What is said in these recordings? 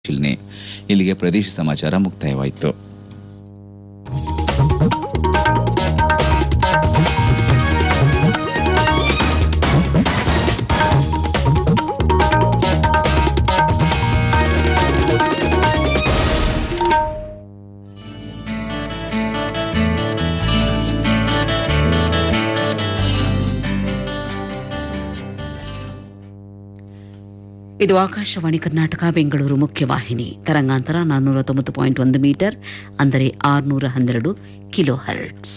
ಪರಿಶೀಲನೆ ಇಲ್ಲಿಗೆ ಪ್ರದೇಶ ಸಮಾಚಾರ ಮುಕ್ತಾಯವಾಯಿತು ಇದು ಆಕಾಶವಾಣಿ ಕರ್ನಾಟಕ ಬೆಂಗಳೂರು ಮುಖ್ಯವಾಹಿನಿ ತರಂಗಾಂತರ ನಾನ್ನೂರ ತೊಂಬತ್ತು ಪಾಯಿಂಟ್ ಒಂದು ಮೀಟರ್ ಅಂದರೆ ಆರುನೂರ ಹನ್ನೆರಡು ಕಿಲೋ ಹರ್ಟ್ಸ್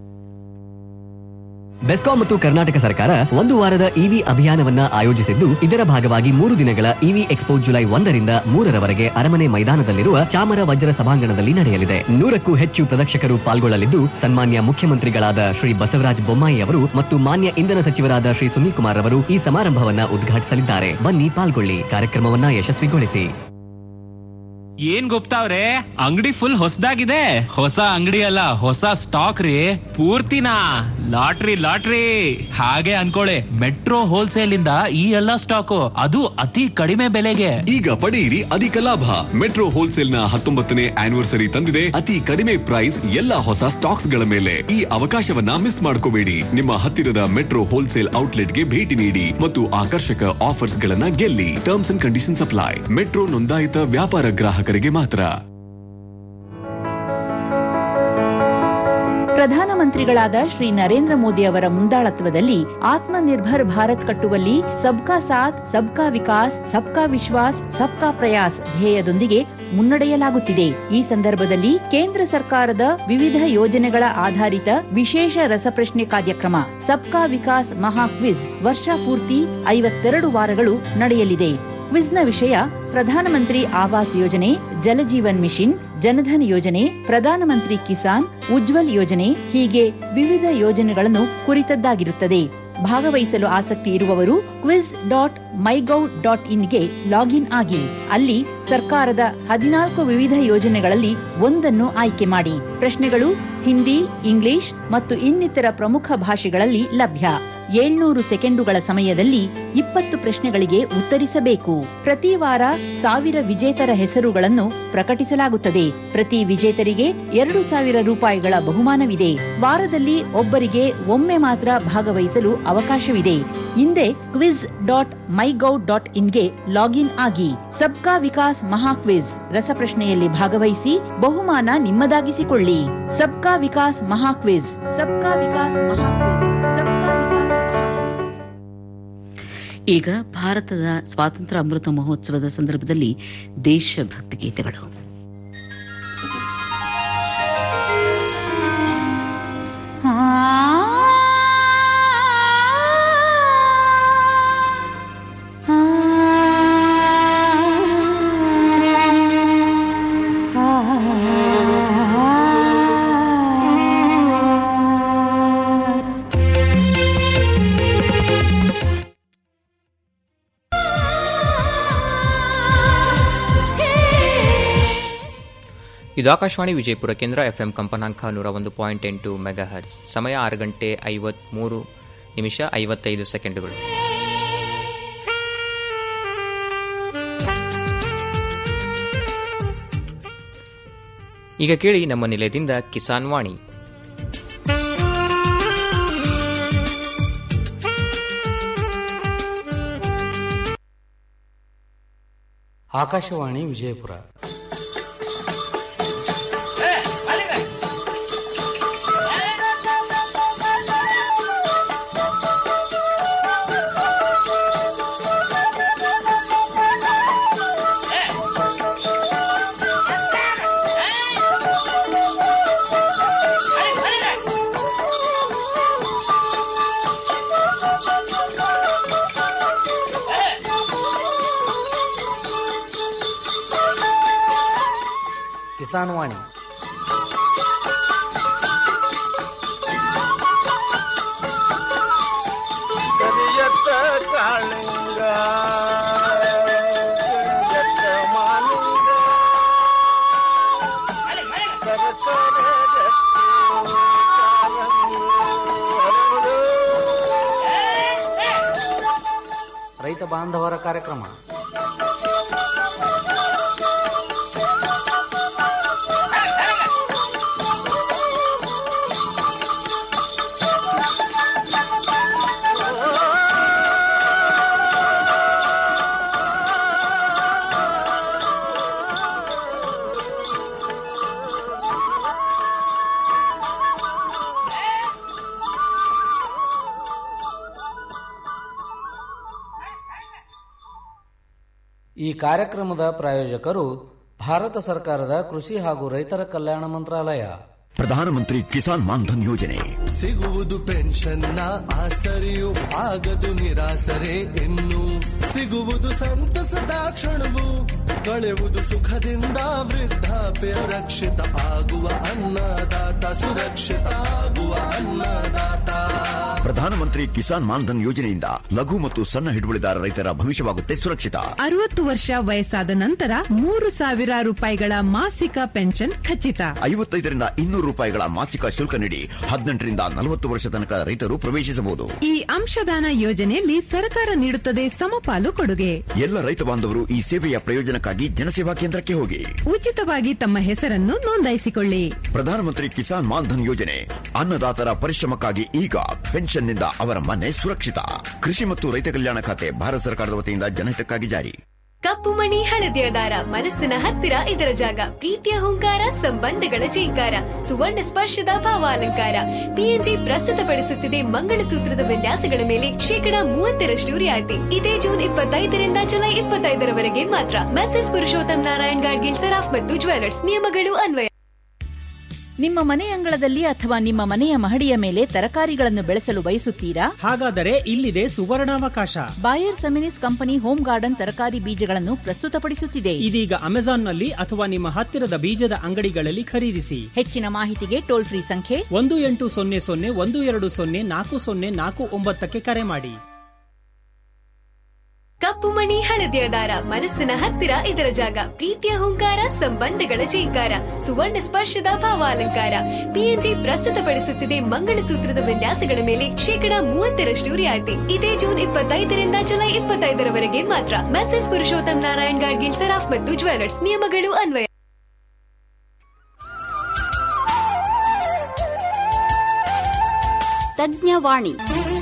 ಬೆಸ್ಕಾಂ ಮತ್ತು ಕರ್ನಾಟಕ ಸರ್ಕಾರ ಒಂದು ವಾರದ ಇವಿ ಅಭಿಯಾನವನ್ನ ಆಯೋಜಿಸಿದ್ದು ಇದರ ಭಾಗವಾಗಿ ಮೂರು ದಿನಗಳ ಇವಿ ಎಕ್ಸ್ಪೋ ಜುಲೈ ಒಂದರಿಂದ ಮೂರರವರೆಗೆ ಅರಮನೆ ಮೈದಾನದಲ್ಲಿರುವ ಚಾಮರ ವಜ್ರ ಸಭಾಂಗಣದಲ್ಲಿ ನಡೆಯಲಿದೆ ನೂರಕ್ಕೂ ಹೆಚ್ಚು ಪ್ರದರ್ಶಕರು ಪಾಲ್ಗೊಳ್ಳಲಿದ್ದು ಸನ್ಮಾನ್ಯ ಮುಖ್ಯಮಂತ್ರಿಗಳಾದ ಶ್ರೀ ಬಸವರಾಜ ಬೊಮ್ಮಾಯಿ ಅವರು ಮತ್ತು ಮಾನ್ಯ ಇಂಧನ ಸಚಿವರಾದ ಶ್ರೀ ಸುನೀಲ್ ಕುಮಾರ್ ಅವರು ಈ ಸಮಾರಂಭವನ್ನ ಉದ್ಘಾಟಿಸಲಿದ್ದಾರೆ ಬನ್ನಿ ಪಾಲ್ಗೊಳ್ಳಿ ಕಾರ್ಯಕ್ರಮವನ್ನ ಯಶಸ್ವಿಗೊಳಿಸಿ ಏನ್ ಗೊತ್ತಾವ್ರೆ ಅಂಗಡಿ ಫುಲ್ ಹೊಸದಾಗಿದೆ ಹೊಸ ಅಂಗಡಿ ಅಲ್ಲ ಹೊಸ ಸ್ಟಾಕ್ ರೀ ಪೂರ್ತಿನಾ ಲಾಟ್ರಿ ಲಾಟ್ರಿ ಹಾಗೆ ಅನ್ಕೊಳ್ಳಿ ಮೆಟ್ರೋ ಹೋಲ್ಸೇಲ್ ಇಂದ ಈ ಎಲ್ಲಾ ಸ್ಟಾಕ್ ಅದು ಅತಿ ಕಡಿಮೆ ಬೆಲೆಗೆ ಈಗ ಪಡೆಯಿರಿ ಅಧಿಕ ಲಾಭ ಮೆಟ್ರೋ ಹೋಲ್ಸೇಲ್ ನ ಹತ್ತೊಂಬತ್ತನೇ ಆನಿವರ್ಸರಿ ತಂದಿದೆ ಅತಿ ಕಡಿಮೆ ಪ್ರೈಸ್ ಎಲ್ಲ ಹೊಸ ಸ್ಟಾಕ್ಸ್ ಗಳ ಮೇಲೆ ಈ ಅವಕಾಶವನ್ನ ಮಿಸ್ ಮಾಡ್ಕೋಬೇಡಿ ನಿಮ್ಮ ಹತ್ತಿರದ ಮೆಟ್ರೋ ಹೋಲ್ಸೇಲ್ ಔಟ್ಲೆಟ್ ಗೆ ಭೇಟಿ ನೀಡಿ ಮತ್ತು ಆಕರ್ಷಕ ಆಫರ್ಸ್ ಗಳನ್ನ ಗೆಲ್ಲಿ terms and conditions apply metro ನೋಂದಾಯಿತ ವ್ಯಾಪಾರ ಗ್ರಾಹಕರಿಗೆ ಮಾತ್ರ ಪ್ರಧಾನಮಂತ್ರಿಗಳಾದ ಶ್ರೀ ನರೇಂದ್ರ ಮೋದಿ ಅವರ ಮುಂದಾಳತ್ವದಲ್ಲಿ ಆತ್ಮನಿರ್ಭರ್ ಭಾರತ್ ಕಟ್ಟುವಲ್ಲಿ ಸಬ್ಕಾ ಸಾಥ್ ಸಬ್ಕಾ ವಿಕಾಸ್ ಸಬ್ಕಾ ವಿಶ್ವಾಸ್ ಸಬ್ಕಾ ಪ್ರಯಾಸ್ ಧ್ಯೇಯದೊಂದಿಗೆ ಮುನ್ನಡೆಯಲಾಗುತ್ತಿದೆ ಈ ಸಂದರ್ಭದಲ್ಲಿ ಕೇಂದ್ರ ಸರ್ಕಾರದ ವಿವಿಧ ಯೋಜನೆಗಳ ಆಧಾರಿತ ವಿಶೇಷ ರಸಪ್ರಶ್ನೆ ಕಾರ್ಯಕ್ರಮ ಸಬ್ಕಾ ವಿಕಾಸ್ ಮಹಾ ಕ್ವಿಜ್ ವರ್ಷ ಪೂರ್ತಿ ಐವತ್ತೆರಡು ವಾರಗಳು ನಡೆಯಲಿದೆ ಕ್ವಿಜ್ನ ವಿಷಯ ಪ್ರಧಾನಮಂತ್ರಿ ಆವಾಸ್ ಯೋಜನೆ ಜಲಜೀವನ್ ಮಿಷನ್ ಜನಧನ್ ಯೋಜನೆ ಪ್ರಧಾನಮಂತ್ರಿ ಕಿಸಾನ್ ಉಜ್ವಲ್ ಯೋಜನೆ ಹೀಗೆ ವಿವಿಧ ಯೋಜನೆಗಳನ್ನು ಕುರಿತದ್ದಾಗಿರುತ್ತದೆ ಭಾಗವಹಿಸಲು ಆಸಕ್ತಿ ಇರುವವರು ಕ್ವಿಜ್ ಡಾಟ್ ಮೈಗೌ ಡಾಟ್ ಇನ್ಗೆ ಲಾಗಿನ್ ಆಗಿ ಅಲ್ಲಿ ಸರ್ಕಾರದ ಹದಿನಾಲ್ಕು ವಿವಿಧ ಯೋಜನೆಗಳಲ್ಲಿ ಒಂದನ್ನು ಆಯ್ಕೆ ಮಾಡಿ ಪ್ರಶ್ನೆಗಳು ಹಿಂದಿ ಇಂಗ್ಲಿಷ್ ಮತ್ತು ಇನ್ನಿತರ ಪ್ರಮುಖ ಭಾಷೆಗಳಲ್ಲಿ ಲಭ್ಯ ಏಳ್ನೂರು ಸೆಕೆಂಡುಗಳ ಸಮಯದಲ್ಲಿ ಇಪ್ಪತ್ತು ಪ್ರಶ್ನೆಗಳಿಗೆ ಉತ್ತರಿಸಬೇಕು ಪ್ರತಿ ವಾರ ಸಾವಿರ ವಿಜೇತರ ಹೆಸರುಗಳನ್ನು ಪ್ರಕಟಿಸಲಾಗುತ್ತದೆ ಪ್ರತಿ ವಿಜೇತರಿಗೆ ಎರಡು ಸಾವಿರ ರೂಪಾಯಿಗಳ ಬಹುಮಾನವಿದೆ ವಾರದಲ್ಲಿ ಒಬ್ಬರಿಗೆ ಒಮ್ಮೆ ಮಾತ್ರ ಭಾಗವಹಿಸಲು ಅವಕಾಶವಿದೆ ಹಿಂದೆ ಕ್ವಿಜ್ ಡಾಟ್ ಮೈಗೌ ಡಾಟ್ ಇನ್ಗೆ ಲಾಗಿನ್ ಆಗಿ ಸಬ್ಕಾ ವಿಕಾಸ್ ಮಹಾ ಕ್ವಿಜ್ ರಸಪ್ರಶ್ನೆಯಲ್ಲಿ ಭಾಗವಹಿಸಿ ಬಹುಮಾನ ನಿಮ್ಮದಾಗಿಸಿಕೊಳ್ಳಿ ಸಬ್ಕಾ ವಿಕಾಸ್ ಮಹಾ ಕ್ವಿಜ್ ಸಬ್ಕಾ ವಿಕಾಸ್ ಮಹಾ ಕ್ವಿಜ್ ಸಬ್ಕಾ ವಿಕಾಸ್ ಈಗ ಭಾರತದ ಸ್ವಾತಂತ್ರ್ಯ ಅಮೃತ ಮಹೋತ್ಸವದ ಸಂದರ್ಭದಲ್ಲಿ ದೇಶಭಕ್ತಿ ಗೀತೆಗಳು ಇದು ಆಕಾಶವಾಣಿ ವಿಜಯಪುರ ಕೇಂದ್ರ ಎಫ್ಎಂ ಕಂಪನಾಂಕ ನೂರ ಒಂದು ಪಾಯಿಂಟ್ ಎಂಟು ಮೆಗಾ ಹರ್ಟ್ಸ್ ಸಮಯ ಆರು ಗಂಟೆ ಐವತ್ಮೂರು ನಿಮಿಷ ಐವತ್ತೈದು ಸೆಕೆಂಡುಗಳು ಈಗ ಕೇಳಿ ನಮ್ಮ ನಿಲಯದಿಂದ ಕಿಸಾನ್ ವಾಣಿ ಆಕಾಶವಾಣಿ ವಿಜಯಪುರ ಕಿಸಾನ್ ವಾಣಿ ಕರಿಯತ್ತ ಕಾಳಿಂಗ ಕರಿಯತ್ತ ಮಾಲಿಂಗ ಸರಸರ ಗಟ್ಟಿ ಕಾಲಂಗಿ ಹರಡು. ರೈತ ಬಾಂಧವರ ಕಾರ್ಯಕ್ರಮ ಈ ಕಾರ್ಯಕ್ರಮದ ಪ್ರಾಯೋಜಕರು ಭಾರತ ಸರ್ಕಾರದ ಕೃಷಿ ಹಾಗೂ ರೈತರ ಕಲ್ಯಾಣ ಮಂತ್ರಾಲಯ ಪ್ರಧಾನಮಂತ್ರಿ ಕಿಸಾನ್ ಮಾನ್ಧನ್ ಯೋಜನೆ ಸಿಗುವುದು ಪೆನ್ಷನ್ನ ಆಸರೆಯು ಆಗದು ನಿರಾಸರೆ ಇನ್ನು ಸಿಗುವುದು ಸಂತಸದ ಕ್ಷಣವು ಕಳೆಯುವುದು ಸುಖದಿಂದ ವೃದ್ಧಾಪ್ಯ ರಕ್ಷಿತ ಆಗುವ ಅನ್ನದಾತ ಸುರಕ್ಷಿತ ಆಗುವ ಅನ್ನದಾತ ಪ್ರಧಾನಮಂತ್ರಿ ಕಿಸಾನ್ ಮಾನ್ಧನ್ ಯೋಜನೆಯಿಂದ ಲಘು ಮತ್ತು ಸಣ್ಣ ಹಿಡುವಳಿದಾರ ರೈತರ ಭವಿಷ್ಯವಾಗುತ್ತೆ ಸುರಕ್ಷಿತ ಅರವತ್ತು ವರ್ಷ ವಯಸ್ಸಾದ ನಂತರ ಮೂರು ಸಾವಿರ ರೂಪಾಯಿಗಳ ಮಾಸಿಕ ಪೆನ್ಷನ್ ಖಚಿತ ಐವತ್ತೈದರಿಂದ ಇನ್ನೂರು ರೂಪಾಯಿಗಳ ಮಾಸಿಕ ಶುಲ್ಕ ನೀಡಿ ಹದಿನೆಂಟರಿಂದ ನಲವತ್ತು ವರ್ಷ ತನಕ ರೈತರು ಪ್ರವೇಶಿಸಬಹುದು ಈ ಅಂಶದಾನ ಯೋಜನೆಯಲ್ಲಿ ಸರ್ಕಾರ ನೀಡುತ್ತದೆ ಸಮಪಾಲು ಕೊಡುಗೆ ಎಲ್ಲ ರೈತ ಬಾಂಧವರು ಈ ಸೇವೆಯ ಪ್ರಯೋಜನಕ್ಕಾಗಿ ಜನಸೇವಾ ಕೇಂದ್ರಕ್ಕೆ ಹೋಗಿ ಉಚಿತವಾಗಿ ತಮ್ಮ ಹೆಸರನ್ನು ನೋಂದಾಯಿಸಿಕೊಳ್ಳಿ ಪ್ರಧಾನಮಂತ್ರಿ ಕಿಸಾನ್ ಮಾನ್ಧನ್ ಯೋಜನೆ ಅನ್ನದಾತರ ಪರಿಶ್ರಮಕ್ಕಾಗಿ ಈಗ ಪೆನ್ಷನ್ನಿಂದ ಅವರ ಮನೆ ಸುರಕ್ಷಿತ ಕೃಷಿ ಮತ್ತು ರೈತ ಕಲ್ಯಾಣ ಖಾತೆ ಭಾರತ ಸರ್ಕಾರದ ವತಿಯಿಂದ ಜನಹಿತಕ್ಕಾಗಿ ಜಾರಿ ಕಪ್ಪು ಮಣಿ ಹಳದಿಯ ದಾರ ಮನಸ್ಸಿನ ಹತ್ತಿರ ಇದರ ಜಾಗ ಪ್ರೀತಿಯ ಹುಂಕಾರ ಸಂಬಂಧಗಳ ಜೀಂಕಾರ ಸುವರ್ಣ ಸ್ಪರ್ಶದ ಭಾವಾಲಂಕಾರ ಪಿಎನ್ಜಿ ಪ್ರಸ್ತುತಪಡಿಸುತ್ತಿದೆ ಮಂಗಳಸೂತ್ರದ ವಿನ್ಯಾಸಗಳ ಮೇಲೆ ಶೇಕಡ ಮೂವತ್ತರಷ್ಟು ರಿಯಾಯಿತಿ ಇದೇ ಜೂನ್ ಇಪ್ಪತ್ತೈದರಿಂದ ಜುಲೈ ಇಪ್ಪತ್ತೈದರವರೆಗೆ ಮಾತ್ರ ಮೆಸೇಜ್ ಪುರುಷೋತ್ತಮ್ ನಾರಾಯಣ್ ಗಾಡ್ಗಿಲ್ ಸರಾಫ್ ಮತ್ತು ಜ್ಯುವೆಲರ್ಸ್ ನಿಯಮಗಳು ಅನ್ವಯ ನಿಮ್ಮ ಮನೆ ಅಂಗಳದಲ್ಲಿ ಅಥವಾ ನಿಮ್ಮ ಮನೆಯ ಮಹಡಿಯ ಮೇಲೆ ತರಕಾರಿಗಳನ್ನು ಬೆಳೆಸಲು ಬಯಸುತ್ತೀರಾ ಹಾಗಾದರೆ ಇಲ್ಲಿದೆ ಸುವರ್ಣಾವಕಾಶ Bayer Seminis company home garden ತರಕಾರಿ ಬೀಜಗಳನ್ನು ಪ್ರಸ್ತುತಪಡಿಸುತ್ತಿದೆ ಇದೀಗ ಅಮೆಜಾನ್ನಲ್ಲಿ ಅಥವಾ ನಿಮ್ಮ ಹತ್ತಿರದ ಬೀಜದ ಅಂಗಡಿಗಳಲ್ಲಿ ಖರೀದಿಸಿ ಹೆಚ್ಚಿನ ಮಾಹಿತಿಗೆ ಟೋಲ್ ಫ್ರೀ ಸಂಖ್ಯೆ ಒಂದು ಎಂಟು ಸೊನ್ನೆ ಸೊನ್ನೆ ಒಂದು ಎರಡು ಸೊನ್ನೆ ನಾಲ್ಕು ಸೊನ್ನೆ ನಾಲ್ಕು ಒಂಬತ್ತಕ್ಕೆ ಕರೆ ಮಾಡಿ ಕಪ್ಪು ಮಣಿ ಹಳದಿಯ ದಾರ ಮನಸ್ಸಿನ ಹತ್ತಿರ ಇದರ ಜಾಗ ಪ್ರೀತಿಯ ಹುಂಕಾರ ಸಂಬಂಧಗಳ ಜೀಂಕಾರ ಸುವರ್ಣ ಸ್ಪರ್ಶದ ಭಾವಾಲಂಕಾರ ಪಿಎನ್ಜಿ ಪ್ರಸ್ತುತಪಡಿಸುತ್ತಿದೆ ಮಂಗಳಸೂತ್ರದ ವಿನ್ಯಾಸಗಳ ಮೇಲೆ ಶೇಕಡ ಮೂವತ್ತರಷ್ಟು ರಿಯಾಯಿತಿ ಇದೇ ಜೂನ್ ಇಪ್ಪತ್ತೈದರಿಂದ ಜುಲೈ ಇಪ್ಪತ್ತೈದರವರೆಗೆ ಮಾತ್ರ ಮೆಸೇಜ್ ಪುರುಷೋತ್ತಮ್ ನಾರಾಯಣ್ ಗಾಡ್ಗಿಲ್ ಸರಾಫ್ ಮತ್ತು ಜ್ಯುವೆಲರ್ಸ್ ನಿಯಮಗಳು ಅನ್ವಯ ತಜ್ಞವಾಣಿ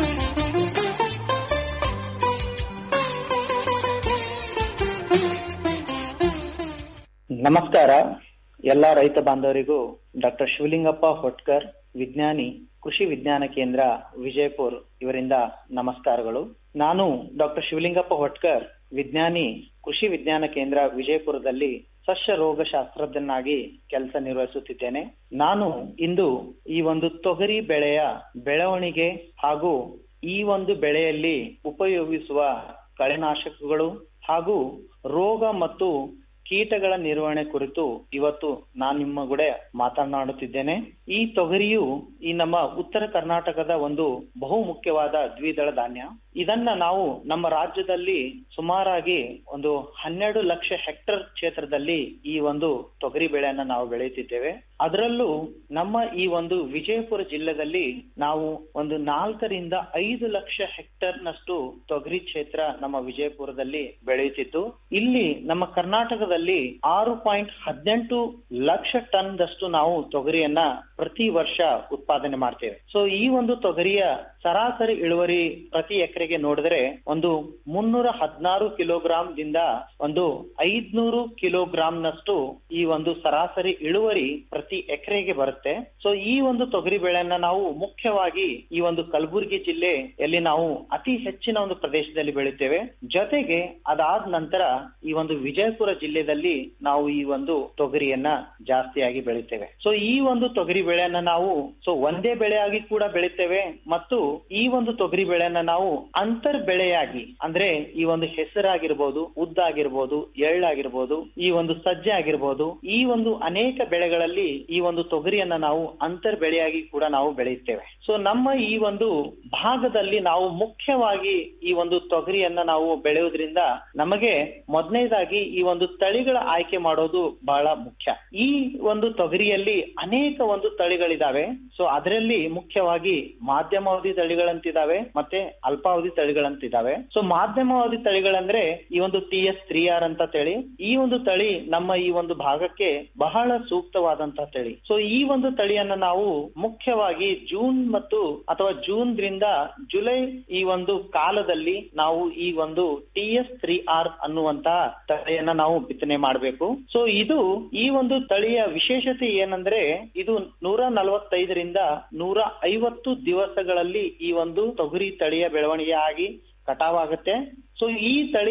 ನಮಸ್ಕಾರ ಎಲ್ಲ ರೈತ ಬಾಂಧವರಿಗೂ ಡಾಕ್ಟರ್ ಶಿವಲಿಂಗಪ್ಪ ಹೊಟ್ಕರ್ ವಿಜ್ಞಾನಿ ಕೃಷಿ ವಿಜ್ಞಾನ ಕೇಂದ್ರ ವಿಜಯಪುರ್ ಇವರಿಂದ ನಮಸ್ಕಾರಗಳು ನಾನು ಡಾಕ್ಟರ್ ಶಿವಲಿಂಗಪ್ಪ ಹೊಟ್ಕರ್ ವಿಜ್ಞಾನಿ ಕೃಷಿ ವಿಜ್ಞಾನ ಕೇಂದ್ರ ವಿಜಯಪುರದಲ್ಲಿ ಸಸ್ಯ ರೋಗ ಶಾಸ್ತ್ರಜ್ಞನಾಗಿ ಕೆಲಸ ನಿರ್ವಹಿಸುತ್ತಿದ್ದೇನೆ ನಾನು ಇಂದು ಈ ಒಂದು ತೊಗರಿ ಬೆಳೆಯ ಬೆಳವಣಿಗೆ ಹಾಗೂ ಈ ಒಂದು ಬೆಳೆಯಲ್ಲಿ ಉಪಯೋಗಿಸುವ ಕಳೆನಾಶಕಗಳು ಹಾಗೂ ರೋಗ ಮತ್ತು ಕೀಟಗಳ ನಿರ್ವಹಣೆ ಕುರಿತು ಇವತ್ತು ನಾನು ನಿಮ್ಮ ಕೂಡ ಮಾತನಾಡುತ್ತಿದ್ದೇನೆ ಈ ತೊಗರಿಯು ಈ ನಮ್ಮ ಉತ್ತರ ಕರ್ನಾಟಕದ ಒಂದು ಬಹು ಮುಖ್ಯವಾದ ದ್ವಿದಳ ಧಾನ್ಯ ಇದನ್ನ ನಾವು ನಮ್ಮ ರಾಜ್ಯದಲ್ಲಿ ಸುಮಾರಾಗಿ ಒಂದು ಹನ್ನೆರಡು ಲಕ್ಷ ಹೆಕ್ಟರ್ ಕ್ಷೇತ್ರದಲ್ಲಿ ಈ ಒಂದು ತೊಗರಿ ಬೆಳೆಯನ್ನ ನಾವು ಬೆಳೆಯುತ್ತಿದ್ದೇವೆ ಅದರಲ್ಲೂ ನಮ್ಮ ಈ ಒಂದು ವಿಜಯಪುರ ಜಿಲ್ಲೆಯಲ್ಲಿ ನಾವು ಒಂದು ನಾಲ್ಕರಿಂದ ಐದು ಲಕ್ಷ ಹೆಕ್ಟರ್ ನಷ್ಟು ತೊಗರಿ ಕ್ಷೇತ್ರ ನಮ್ಮ ವಿಜಯಪುರದಲ್ಲಿ ಬೆಳೆಯುತ್ತಿದ್ದು ಇಲ್ಲಿ ನಮ್ಮ ಕರ್ನಾಟಕದಲ್ಲಿ ಆರು ಪಾಯಿಂಟ್ ಹದಿನೆಂಟು ಲಕ್ಷ ಟನ್ ದಷ್ಟು ನಾವು ತೊಗರಿಯನ್ನ ಪ್ರತಿ ವರ್ಷ ಉತ್ಪಾದನೆ ಮಾಡ್ತೇವೆ ಸೊ ಈ ಒಂದು ತೊಗರಿಯ ಸರಾಸರಿ ಇಳುವರಿ ಪ್ರತಿ ಎಕರೆಗೆ ನೋಡಿದ್ರೆ ಒಂದು ಮುನ್ನೂರ ಹದಿನಾರು ಕಿಲೋಗ್ರಾಂ ದಿಂದ ಒಂದು ಐದ್ನೂರು ಕಿಲೋಗ್ರಾಂ ನಷ್ಟು ಈ ಒಂದು ಸರಾಸರಿ ಇಳುವರಿ ಪ್ರತಿ ಎಕರೆಗೆ ಬರುತ್ತೆ ಸೊ ಈ ಒಂದು ತೊಗರಿ ಬೆಳೆಯನ್ನ ನಾವು ಮುಖ್ಯವಾಗಿ ಈ ಒಂದು ಕಲಬುರಗಿ ಜಿಲ್ಲೆಯಲ್ಲಿ ನಾವು ಅತಿ ಹೆಚ್ಚಿನ ಒಂದು ಪ್ರದೇಶದಲ್ಲಿ ಬೆಳೆಯುತ್ತೇವೆ ಜೊತೆಗೆ ಅದಾದ ನಂತರ ಈ ಒಂದು ವಿಜಯಪುರ ಜಿಲ್ಲೆಯಲ್ಲಿ ನಾವು ಈ ಒಂದು ತೊಗರಿಯನ್ನ ಜಾಸ್ತಿಯಾಗಿ ಬೆಳೆಯುತ್ತೇವೆ ಸೊ ಈ ಒಂದು ತೊಗರಿ ಬೆಳೆಯನ್ನ ನಾವು ಸೊ ಒಂದೇ ಬೆಳೆಯಾಗಿ ಕೂಡ ಬೆಳಿತೇವೆ ಮತ್ತು ಈ ಒಂದು ತೊಗರಿ ಬೆಳೆಯನ್ನ ನಾವು ಅಂತರ್ ಬೆಳೆಯಾಗಿ ಅಂದ್ರೆ ಈ ಒಂದು ಹೆಸರಾಗಿರ್ಬೋದು ಉದ್ದಾಗಿರ್ಬೋದು ಎಳ್ಳಾಗಿರ್ಬೋದು ಈ ಒಂದು ಸಜ್ಜೆ ಆಗಿರ್ಬೋದು ಈ ಒಂದು ಅನೇಕ ಬೆಳೆಗಳಲ್ಲಿ ಈ ಒಂದು ತೊಗರಿಯನ್ನ ನಾವು ಅಂತರ್ ಬೆಳೆಯಾಗಿ ಕೂಡ ನಾವು ಬೆಳೆಯುತ್ತೇವೆ ಸೊ ನಮ್ಮ ಈ ಒಂದು ಭಾಗದಲ್ಲಿ ನಾವು ಮುಖ್ಯವಾಗಿ ಈ ಒಂದು ತೊಗರಿಯನ್ನ ನಾವು ಬೆಳೆಯೋದ್ರಿಂದ ನಮಗೆ ಮೊದಲನೇದಾಗಿ ಈ ಒಂದು ತಳಿಗಳ ಆಯ್ಕೆ ಮಾಡೋದು ಬಹಳ ಮುಖ್ಯ ಈ ಒಂದು ತೊಗರಿಯಲ್ಲಿ ಅನೇಕ ಒಂದು ತಳಿಗಳಿದಾವೆ ಸೊ ಅದರಲ್ಲಿ ಮುಖ್ಯವಾಗಿ ಮಾಧ್ಯಮಾವಧಿ ತಳಿಗಳಂತಿದಾವೆ ಮತ್ತೆ ಅಲ್ಪಾವಧಿ ತಳಿಗಳಂತಿದಾವೆ ಸೊ ಮಾಧ್ಯಮಾವಧಿ ತಳಿಗಳಂದ್ರೆ ಈ ಒಂದು ಟಿ ಎಸ್ ತ್ರೀ ಆರ್ ಅಂತ ತಳಿ ಈ ಒಂದು ತಳಿ ನಮ್ಮ ಈ ಒಂದು ಭಾಗಕ್ಕೆ ಬಹಳ ಸೂಕ್ತವಾದಂತಹ ತಳಿ ಸೊ ಈ ಒಂದು ತಳಿಯನ್ನ ನಾವು ಮುಖ್ಯವಾಗಿ ಜೂನ್ ಮತ್ತು ಅಥವಾ ಜೂನ್ ರಿಂದ ಜುಲೈ ಈ ಒಂದು ಕಾಲದಲ್ಲಿ ನಾವು ಈ ಒಂದು ಟಿ ಎಸ್ ತ್ರೀ ಆರ್ ಅನ್ನುವಂತಹ ತಳಿಯನ್ನ ನಾವು ಬಿತ್ತನೆ ಮಾಡಬೇಕು ಸೊ ಇದು ಈ ಒಂದು ತಳಿಯ ವಿಶೇಷತೆ ಏನಂದ್ರೆ ಇದು ನೂರ ನಲವತ್ತೈದರಿಂದ ನೂರ ಐವತ್ತು ದಿವಸಗಳಲ್ಲಿ ಈ ಒಂದು ತೊಗರಿ ತಳಿಯ ಬೆಳವಣಿಗೆ ಆಗಿ ಕಟಾವಾಗುತ್ತೆ ಸೊ ಈ ತಳಿ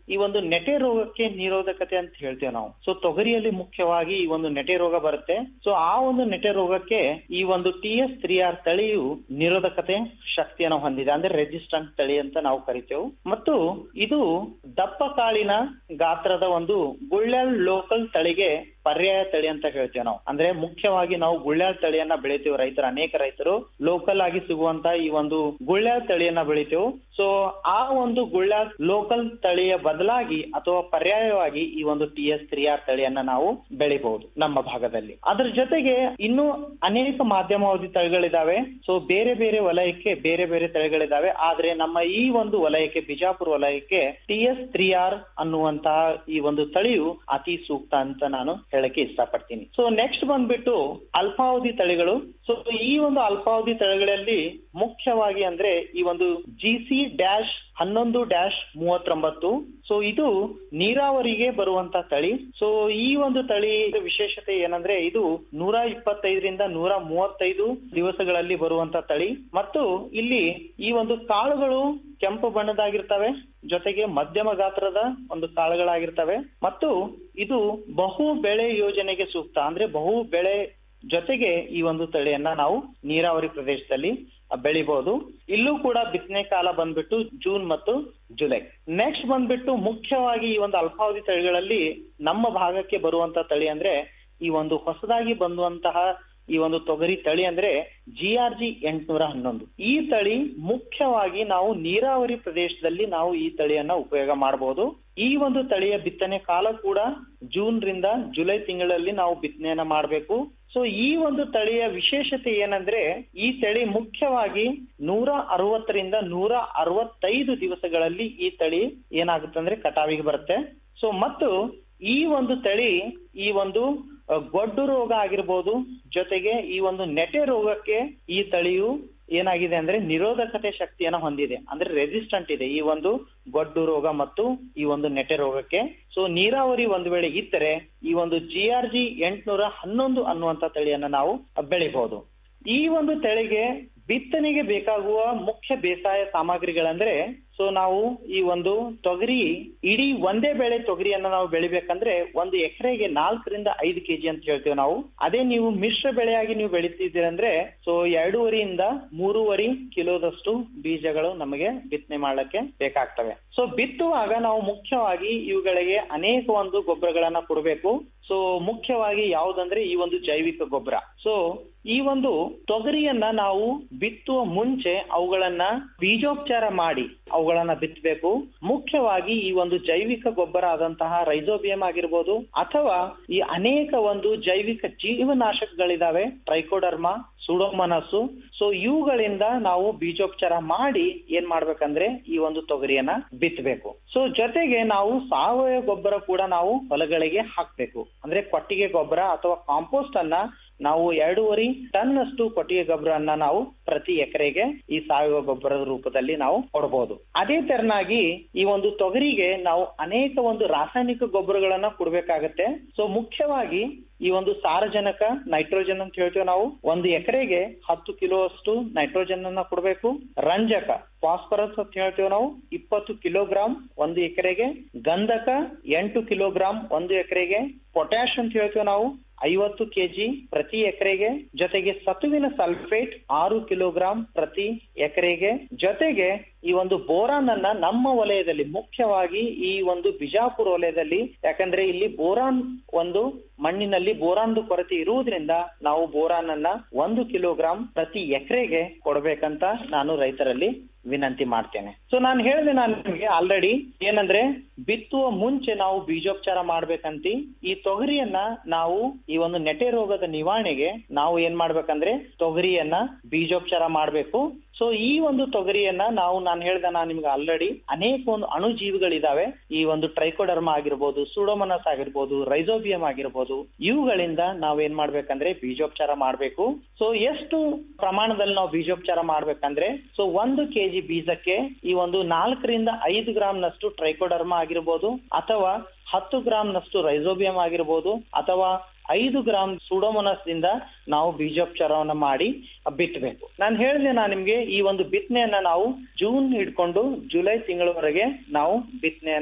ಈ ಒಂದು ನೆಟೆ ರೋಗಕ್ಕೆ ನಿರೋಧಕತೆ ಅಂತ ಹೇಳ್ತೇವೆ ನಾವು ಸೊ ತೊಗರಿಯಲ್ಲಿ ಮುಖ್ಯವಾಗಿ ಈ ಒಂದು ನೆಟೆ ರೋಗ ಬರುತ್ತೆ ಸೊ ಆ ಒಂದು ನೆಟೆ ರೋಗಕ್ಕೆ ಈ ಒಂದು ಟಿ ಎಸ್ ತ್ರೀ ಆರ್ ತಳಿಯು ನಿರೋಧಕತೆ ಶಕ್ತಿಯನ್ನು ಹೊಂದಿದೆ ಅಂದ್ರೆ ರೆಸಿಸ್ಟೆಂಟ್ ತಳಿ ಅಂತ ನಾವು ಕರಿತೇವೆ ಮತ್ತು ಇದು ದಪ್ಪ ಕಾಳಿನ ಗಾತ್ರದ ಒಂದು ಗುಳ್ಳ್ಯಾಳ್ ಲೋಕಲ್ ತಳಿಗೆ ಪರ್ಯಾಯ ತಳಿ ಅಂತ ಹೇಳ್ತೇವೆ ನಾವು ಅಂದ್ರೆ ಮುಖ್ಯವಾಗಿ ನಾವು ಗುಳ್ಳ್ಯಾಳ್ ತಳಿಯನ್ನ ಬೆಳಿತೇವೆ ರೈತರು ಅನೇಕ ರೈತರು ಲೋಕಲ್ ಆಗಿ ಸಿಗುವಂತ ಈ ಒಂದು ಗುಳ್ಳ್ಯಾಳ್ ತಳಿಯನ್ನ ಬೆಳಿತೇವೆ ಸೊ ಆ ಒಂದು ಗುಳ್ಳ್ಯಾಳ್ ಲೋಕಲ್ ತಳಿಯ ಬದಲಾಗಿ ಅಥವಾ ಪರ್ಯಾಯವಾಗಿ ಈ ಒಂದು ಟಿ ಎಸ್ ತ್ರೀ ಆರ್ ತಳಿಯನ್ನ ನಾವು ಬೆಳಿಬಹುದು ನಮ್ಮ ಭಾಗದಲ್ಲಿ ಅದ್ರ ಜೊತೆಗೆ ಇನ್ನು ಅನೇಕ ಮಾಧ್ಯಮಾವಧಿ ತಳಿಗಳಿದಾವೆ ಸೊ ಬೇರೆ ಬೇರೆ ವಲಯಕ್ಕೆ ಬೇರೆ ಬೇರೆ ತಳಿಗಳಿದಾವೆ ಆದ್ರೆ ನಮ್ಮ ಈ ಒಂದು ವಲಯಕ್ಕೆ ಬಿಜಾಪುರ ವಲಯಕ್ಕೆ ಟಿ ಎಸ್ ತ್ರೀ ಆರ್ ಅನ್ನುವಂತಹ ಈ ಒಂದು ತಳಿಯು ಅತಿ ಸೂಕ್ತ ಅಂತ ನಾನು ಹೇಳಕ್ಕೆ ಇಷ್ಟಪಡ್ತೀನಿ ಸೊ ನೆಕ್ಸ್ಟ್ ಬಂದ್ಬಿಟ್ಟು ಅಲ್ಪಾವಧಿ ತಳಿಗಳು ಸೊ ಈ ಒಂದು ಅಲ್ಪಾವಧಿ ತಳಿಗಳಲ್ಲಿ ಮುಖ್ಯವಾಗಿ ಅಂದ್ರೆ ಈ ಒಂದು ಜಿ ಸಿ ಡ್ಯಾಶ್ ಹನ್ನೊಂದು ಡ್ಯಾಶ್ ಮೂವತ್ತೊಂಬತ್ತು ಸೊ ಇದು ನೀರಾವರಿಗೆ ಬರುವಂತ ತಳಿ ಸೊ ಈ ಒಂದು ತಳಿ ವಿಶೇಷತೆ ಏನಂದ್ರೆ ಇದು ನೂರ ಇಪ್ಪತ್ತೈದರಿಂದ ನೂರ ಮೂವತ್ತೈದು ದಿವಸಗಳಲ್ಲಿ ಬರುವಂತ ತಳಿ ಮತ್ತು ಇಲ್ಲಿ ಈ ಒಂದು ಕಾಳುಗಳು ಕೆಂಪು ಬಣ್ಣದಾಗಿರ್ತವೆ ಜೊತೆಗೆ ಮಧ್ಯಮ ಗಾತ್ರದ ಒಂದು ಕಾಳುಗಳಾಗಿರ್ತವೆ ಮತ್ತು ಇದು ಬಹು ಬೆಳೆ ಯೋಜನೆಗೆ ಸೂಕ್ತ ಅಂದ್ರೆ ಬಹು ಬೆಳೆ ಜೊತೆಗೆ ಈ ಒಂದು ತಳಿಯನ್ನ ನಾವು ನೀರಾವರಿ ಪ್ರದೇಶದಲ್ಲಿ ಬೆಳಿಬಹುದು ಇಲ್ಲೂ ಕೂಡ ಬಿತ್ತನೆ ಕಾಲ ಬಂದ್ಬಿಟ್ಟು ಜೂನ್ ಮತ್ತು ಜುಲೈ ನೆಕ್ಸ್ಟ್ ಬಂದ್ಬಿಟ್ಟು ಮುಖ್ಯವಾಗಿ ಈ ಒಂದು ಅಲ್ಪಾವಧಿ ತಳಿಗಳಲ್ಲಿ ನಮ್ಮ ಭಾಗಕ್ಕೆ ಬರುವಂತ ತಳಿ ಅಂದ್ರೆ ಈ ಒಂದು ಹೊಸದಾಗಿ ಬಂದುವಂತಹ ಈ ಒಂದು ತೊಗರಿ ತಳಿ ಅಂದ್ರೆ ಜಿ ಆರ್ ಜಿ ಎಂಟುನೂರ ಹನ್ನೊಂದು ಈ ತಳಿ ಮುಖ್ಯವಾಗಿ ನಾವು ನೀರಾವರಿ ಪ್ರದೇಶದಲ್ಲಿ ನಾವು ಈ ತಳಿಯನ್ನ ಉಪಯೋಗ ಮಾಡಬಹುದು ಈ ಒಂದು ತಳಿಯ ಬಿತ್ತನೆ ಕಾಲ ಕೂಡ ಜೂನ್ ರಿಂದ ಜುಲೈ ತಿಂಗಳಲ್ಲಿ ನಾವು ಬಿತ್ತನೆಯನ್ನ ಮಾಡಬೇಕು ಸೊ ಈ ಒಂದು ತಳಿಯ ವಿಶೇಷತೆ ಏನಂದ್ರೆ ಈ ತಳಿ ಮುಖ್ಯವಾಗಿ ನೂರ ಅರವತ್ತರಿಂದ ನೂರ ಅರವತ್ತೈದು ದಿವಸಗಳಲ್ಲಿ ಈ ತಳಿ ಏನಾಗುತ್ತಂದ್ರೆ ಕಟಾವಿಗೆ ಬರುತ್ತೆ ಸೊ ಮತ್ತು ಈ ಒಂದು ತಳಿ ಈ ಒಂದು ಗೊಡ್ಡು ರೋಗ ಆಗಿರ್ಬೋದು ಜೊತೆಗೆ ಈ ಒಂದು ನೆಟೆ ರೋಗಕ್ಕೆ ಈ ತಳಿಯು ಏನಾಗಿದೆ ಅಂದ್ರೆ ನಿರೋಧಕತೆ ಶಕ್ತಿಯನ್ನ ಹೊಂದಿದೆ ಅಂದ್ರೆ ರೆಸಿಸ್ಟೆಂಟ್ ಇದೆ ಈ ಒಂದು ಗೊಡ್ಡು ರೋಗ ಮತ್ತು ಈ ಒಂದು ನೆಟೆ ರೋಗಕ್ಕೆ ಸೊ ನೀರಾವರಿ ಒಂದು ವೇಳೆ ಇದ್ದರೆ ಈ ಒಂದು ಜಿ ಆರ್ ಜಿ ಎಂಟುನೂರ ಹನ್ನೊಂದು ಅನ್ನುವಂತ ತಳಿಯನ್ನ ನಾವು ಬೆಳಿಬಹುದು ಈ ಒಂದು ತಳಿಗೆ ಬಿತ್ತನೆಗೆ ಬೇಕಾಗುವ ಮುಖ್ಯ ಬೇಸಾಯ ಸಾಮಗ್ರಿಗಳಂದ್ರೆ ಸೊ ನಾವು ಈ ಒಂದು ತೊಗರಿ ಇಡೀ ಒಂದೇ ಬೆಳೆ ತೊಗರಿಯನ್ನ ನಾವು ಬೆಳಿಬೇಕಂದ್ರೆ ಒಂದು ಎಕರೆಗೆ ನಾಲ್ಕರಿಂದ ಐದು ಕೆಜಿ ಅಂತ ಹೇಳ್ತೇವೆ ನಾವು ಅದೇ ನೀವು ಮಿಶ್ರ ಬೆಳೆಯಾಗಿ ನೀವು ಬೆಳಿತಿದ್ದೀರಂದ್ರೆ ಸೊ ಎರಡೂವರಿಯಿಂದ ಮೂರುವರೆ ಕಿಲೋದಷ್ಟು ಬೀಜಗಳು ನಮಗೆ ಬಿತ್ತನೆ ಮಾಡ್ಲಿಕ್ಕೆ ಬೇಕಾಗ್ತವೆ ಸೊ ಬಿತ್ತುವಾಗ ನಾವು ಮುಖ್ಯವಾಗಿ ಇವುಗಳಿಗೆ ಅನೇಕ ಒಂದು ಗೊಬ್ಬರಗಳನ್ನ ಕೊಡಬೇಕು ಸೊ ಮುಖ್ಯವಾಗಿ ಯಾವುದಂದ್ರೆ ಈ ಒಂದು ಜೈವಿಕ ಗೊಬ್ಬರ ಸೊ ಈ ಒಂದು ತೊಗರಿಯನ್ನ ನಾವು ಬಿತ್ತುವ ಮುಂಚೆ ಅವುಗಳನ್ನ ಬೀಜೋಪಚಾರ ಮಾಡಿ ಅವುಗಳನ್ನ ಬಿತ್ತಬೇಕು ಮುಖ್ಯವಾಗಿ ಈ ಒಂದು ಜೈವಿಕ ಗೊಬ್ಬರ ಆದಂತಹ ರೈಸೋಬಿಯಂ ಆಗಿರ್ಬೋದು ಅಥವಾ ಈ ಅನೇಕ ಒಂದು ಜೈವಿಕ ಜೀವನಾಶಕಗಳಿದಾವೆ ಟ್ರೈಕೋಡರ್ಮಾ ಸುಡೋಮನಸ್ಸು ಸೊ ಇವುಗಳಿಂದ ನಾವು ಬೀಜೋಪಚಾರ ಮಾಡಿ ಏನ್ ಮಾಡ್ಬೇಕಂದ್ರೆ ಈ ಒಂದು ತೊಗರಿಯನ್ನ ಬಿತ್ತಬೇಕು ಸೊ ಜೊತೆಗೆ ನಾವು ಸಾವಯವ ಗೊಬ್ಬರ ಕೂಡ ನಾವು ಹೊಲಗಳಿಗೆ ಹಾಕ್ಬೇಕು ಅಂದ್ರೆ ಕೊಟ್ಟಿಗೆ ಗೊಬ್ಬರ ಅಥವಾ ಕಾಂಪೋಸ್ಟ್ ಅನ್ನ ನಾವು ಎರಡೂವರೆ ಟನ್ ಅಷ್ಟು ಕೊಟ್ಟಿಗೆ ಗೊಬ್ಬರನ್ನ ನಾವು ಪ್ರತಿ ಎಕರೆಗೆ ಈ ಸಾವಯವ ಗೊಬ್ಬರದ ರೂಪದಲ್ಲಿ ನಾವು ಕೊಡಬಹುದು ಅದೇ ತೆರನಾಗಿ ಈ ಒಂದು ತೊಗರಿಗೆ ನಾವು ಅನೇಕ ಒಂದು ರಾಸಾಯನಿಕ ಗೊಬ್ಬರಗಳನ್ನ ಕೊಡ್ಬೇಕಾಗತ್ತೆ ಸೊ ಮುಖ್ಯವಾಗಿ ಈ ಒಂದು ಸಾರಜನಕ ನೈಟ್ರೋಜನ್ ಅಂತ ಹೇಳ್ತೇವೆ ನಾವು ಒಂದು ಎಕರೆಗೆ ಹತ್ತು ಕಿಲೋ ಅಷ್ಟು ನೈಟ್ರೋಜನ್ ಅನ್ನ ಕೊಡಬೇಕು ರಂಜಕ ಫಾಸ್ಫರಸ್ ಅಂತ ಹೇಳ್ತೇವೆ ನಾವು ಇಪ್ಪತ್ತು ಕಿಲೋಗ್ರಾಂ ಒಂದು ಎಕರೆಗೆ ಗಂಧಕ ಎಂಟು ಕಿಲೋಗ್ರಾಂ ಒಂದು ಎಕರೆಗೆ ಪೊಟ್ಯಾಶ್ ಅಂತ ಹೇಳ್ತೇವೆ ನಾವು ಐವತ್ತು ಕೆಜಿ ಪ್ರತಿ ಎಕರೆಗೆ ಜೊತೆಗೆ ಸತುವಿನ ಸಲ್ಫೇಟ್ ಆರು ಕಿಲೋಗ್ರಾಂ ಪ್ರತಿ ಎಕರೆಗೆ ಜೊತೆಗೆ ಈ ಒಂದು ಬೋರಾನ್ ಅನ್ನ ನಮ್ಮ ವಲಯದಲ್ಲಿ ಮುಖ್ಯವಾಗಿ ಈ ಒಂದು ಬಿಜಾಪುರ ವಲಯದಲ್ಲಿ ಯಾಕಂದ್ರೆ ಇಲ್ಲಿ ಬೋರಾನ್ ಒಂದು ಮಣ್ಣಿನಲ್ಲಿ ಬೋರಾನ್ ಕೊರತೆ ಇರುವುದರಿಂದ ನಾವು ಬೋರಾನ್ ಅನ್ನ ಒಂದು ಕಿಲೋಗ್ರಾಂ ಪ್ರತಿ ಎಕರೆಗೆ ಕೊಡಬೇಕಂತ ನಾನು ರೈತರಲ್ಲಿ ವಿನಂತಿ ಮಾಡ್ತೇನೆ ಸೊ ನಾನು ಹೇಳಿದೆ ನಾನು ನಿಮಗೆ ಆಲ್ರೆಡಿ ಏನಂದ್ರೆ ಬಿತ್ತುವ ಮುಂಚೆ ನಾವು ಬೀಜೋಪಚಾರ ಮಾಡ್ಬೇಕಂತಿ ಈ ತೊಗರಿಯನ್ನ ನಾವು ಈ ಒಂದು ನೆಟೆ ರೋಗದ ನಿವಾರಣೆಗೆ ನಾವು ಏನ್ ಮಾಡ್ಬೇಕಂದ್ರೆ ತೊಗರಿಯನ್ನ ಬೀಜೋಪಚಾರ ಮಾಡ್ಬೇಕು ಸೊ ಈ ಒಂದು ತೊಗರಿಯನ್ನ ನಾವು ನಾನು ಹೇಳ್ದೆ ನಾನು ನಿಮ್ಗೆ ಆಲ್ರೆಡಿ ಅನೇಕ ಒಂದು ಅಣುಜೀವಿಗಳಿದಾವೆ ಈ ಒಂದು ಟ್ರೈಕೋಡರ್ಮ ಆಗಿರ್ಬೋದು ಸುಡೋಮನಸ್ ಆಗಿರ್ಬೋದು ರೈಸೋಬಿಯಂ ಆಗಿರ್ಬೋದು ಇವುಗಳಿಂದ ನಾವ್ ಏನ್ ಮಾಡ್ಬೇಕಂದ್ರೆ ಬೀಜೋಪಚಾರ ಮಾಡ್ಬೇಕು ಸೊ ಎಷ್ಟು ಪ್ರಮಾಣದಲ್ಲಿ ನಾವು ಬೀಜೋಪಚಾರ ಮಾಡ್ಬೇಕಂದ್ರೆ ಸೊ ಒಂದು ಕೆಜಿ ಬೀಜಕ್ಕೆ ಈ ಒಂದು ನಾಲ್ಕರಿಂದ ಐದು ಗ್ರಾಮ್ನಷ್ಟು ಟ್ರೈಕೋಡರ್ಮ ಆಗಿರ್ಬೋದು ಅಥವಾ ಹತ್ತು ಗ್ರಾಮ್ನಷ್ಟು ರೈಸೋಬಿಯಂ ಆಗಿರ್ಬೋದು ಅಥವಾ ಐದು ಗ್ರಾಮ್ ಸುಡೋಮನಸ್ ದಿಂದ ನಾವು ಬೀಜೋಪಚಾರವನ್ನ ಮಾಡಿ ಬಿತ್ತಬೇಕು ನಾನು ಹೇಳಿದೆ ನಾನು ನಿಮ್ಗೆ ಈ ಒಂದು ಬಿತ್ತನೆಯನ್ನ ನಾವು ಜೂನ್ ಹಿಡ್ಕೊಂಡು ಜುಲೈ ತಿಂಗಳವರೆಗೆ ನಾವು ಬಿತ್ತನೆಯನ್ನ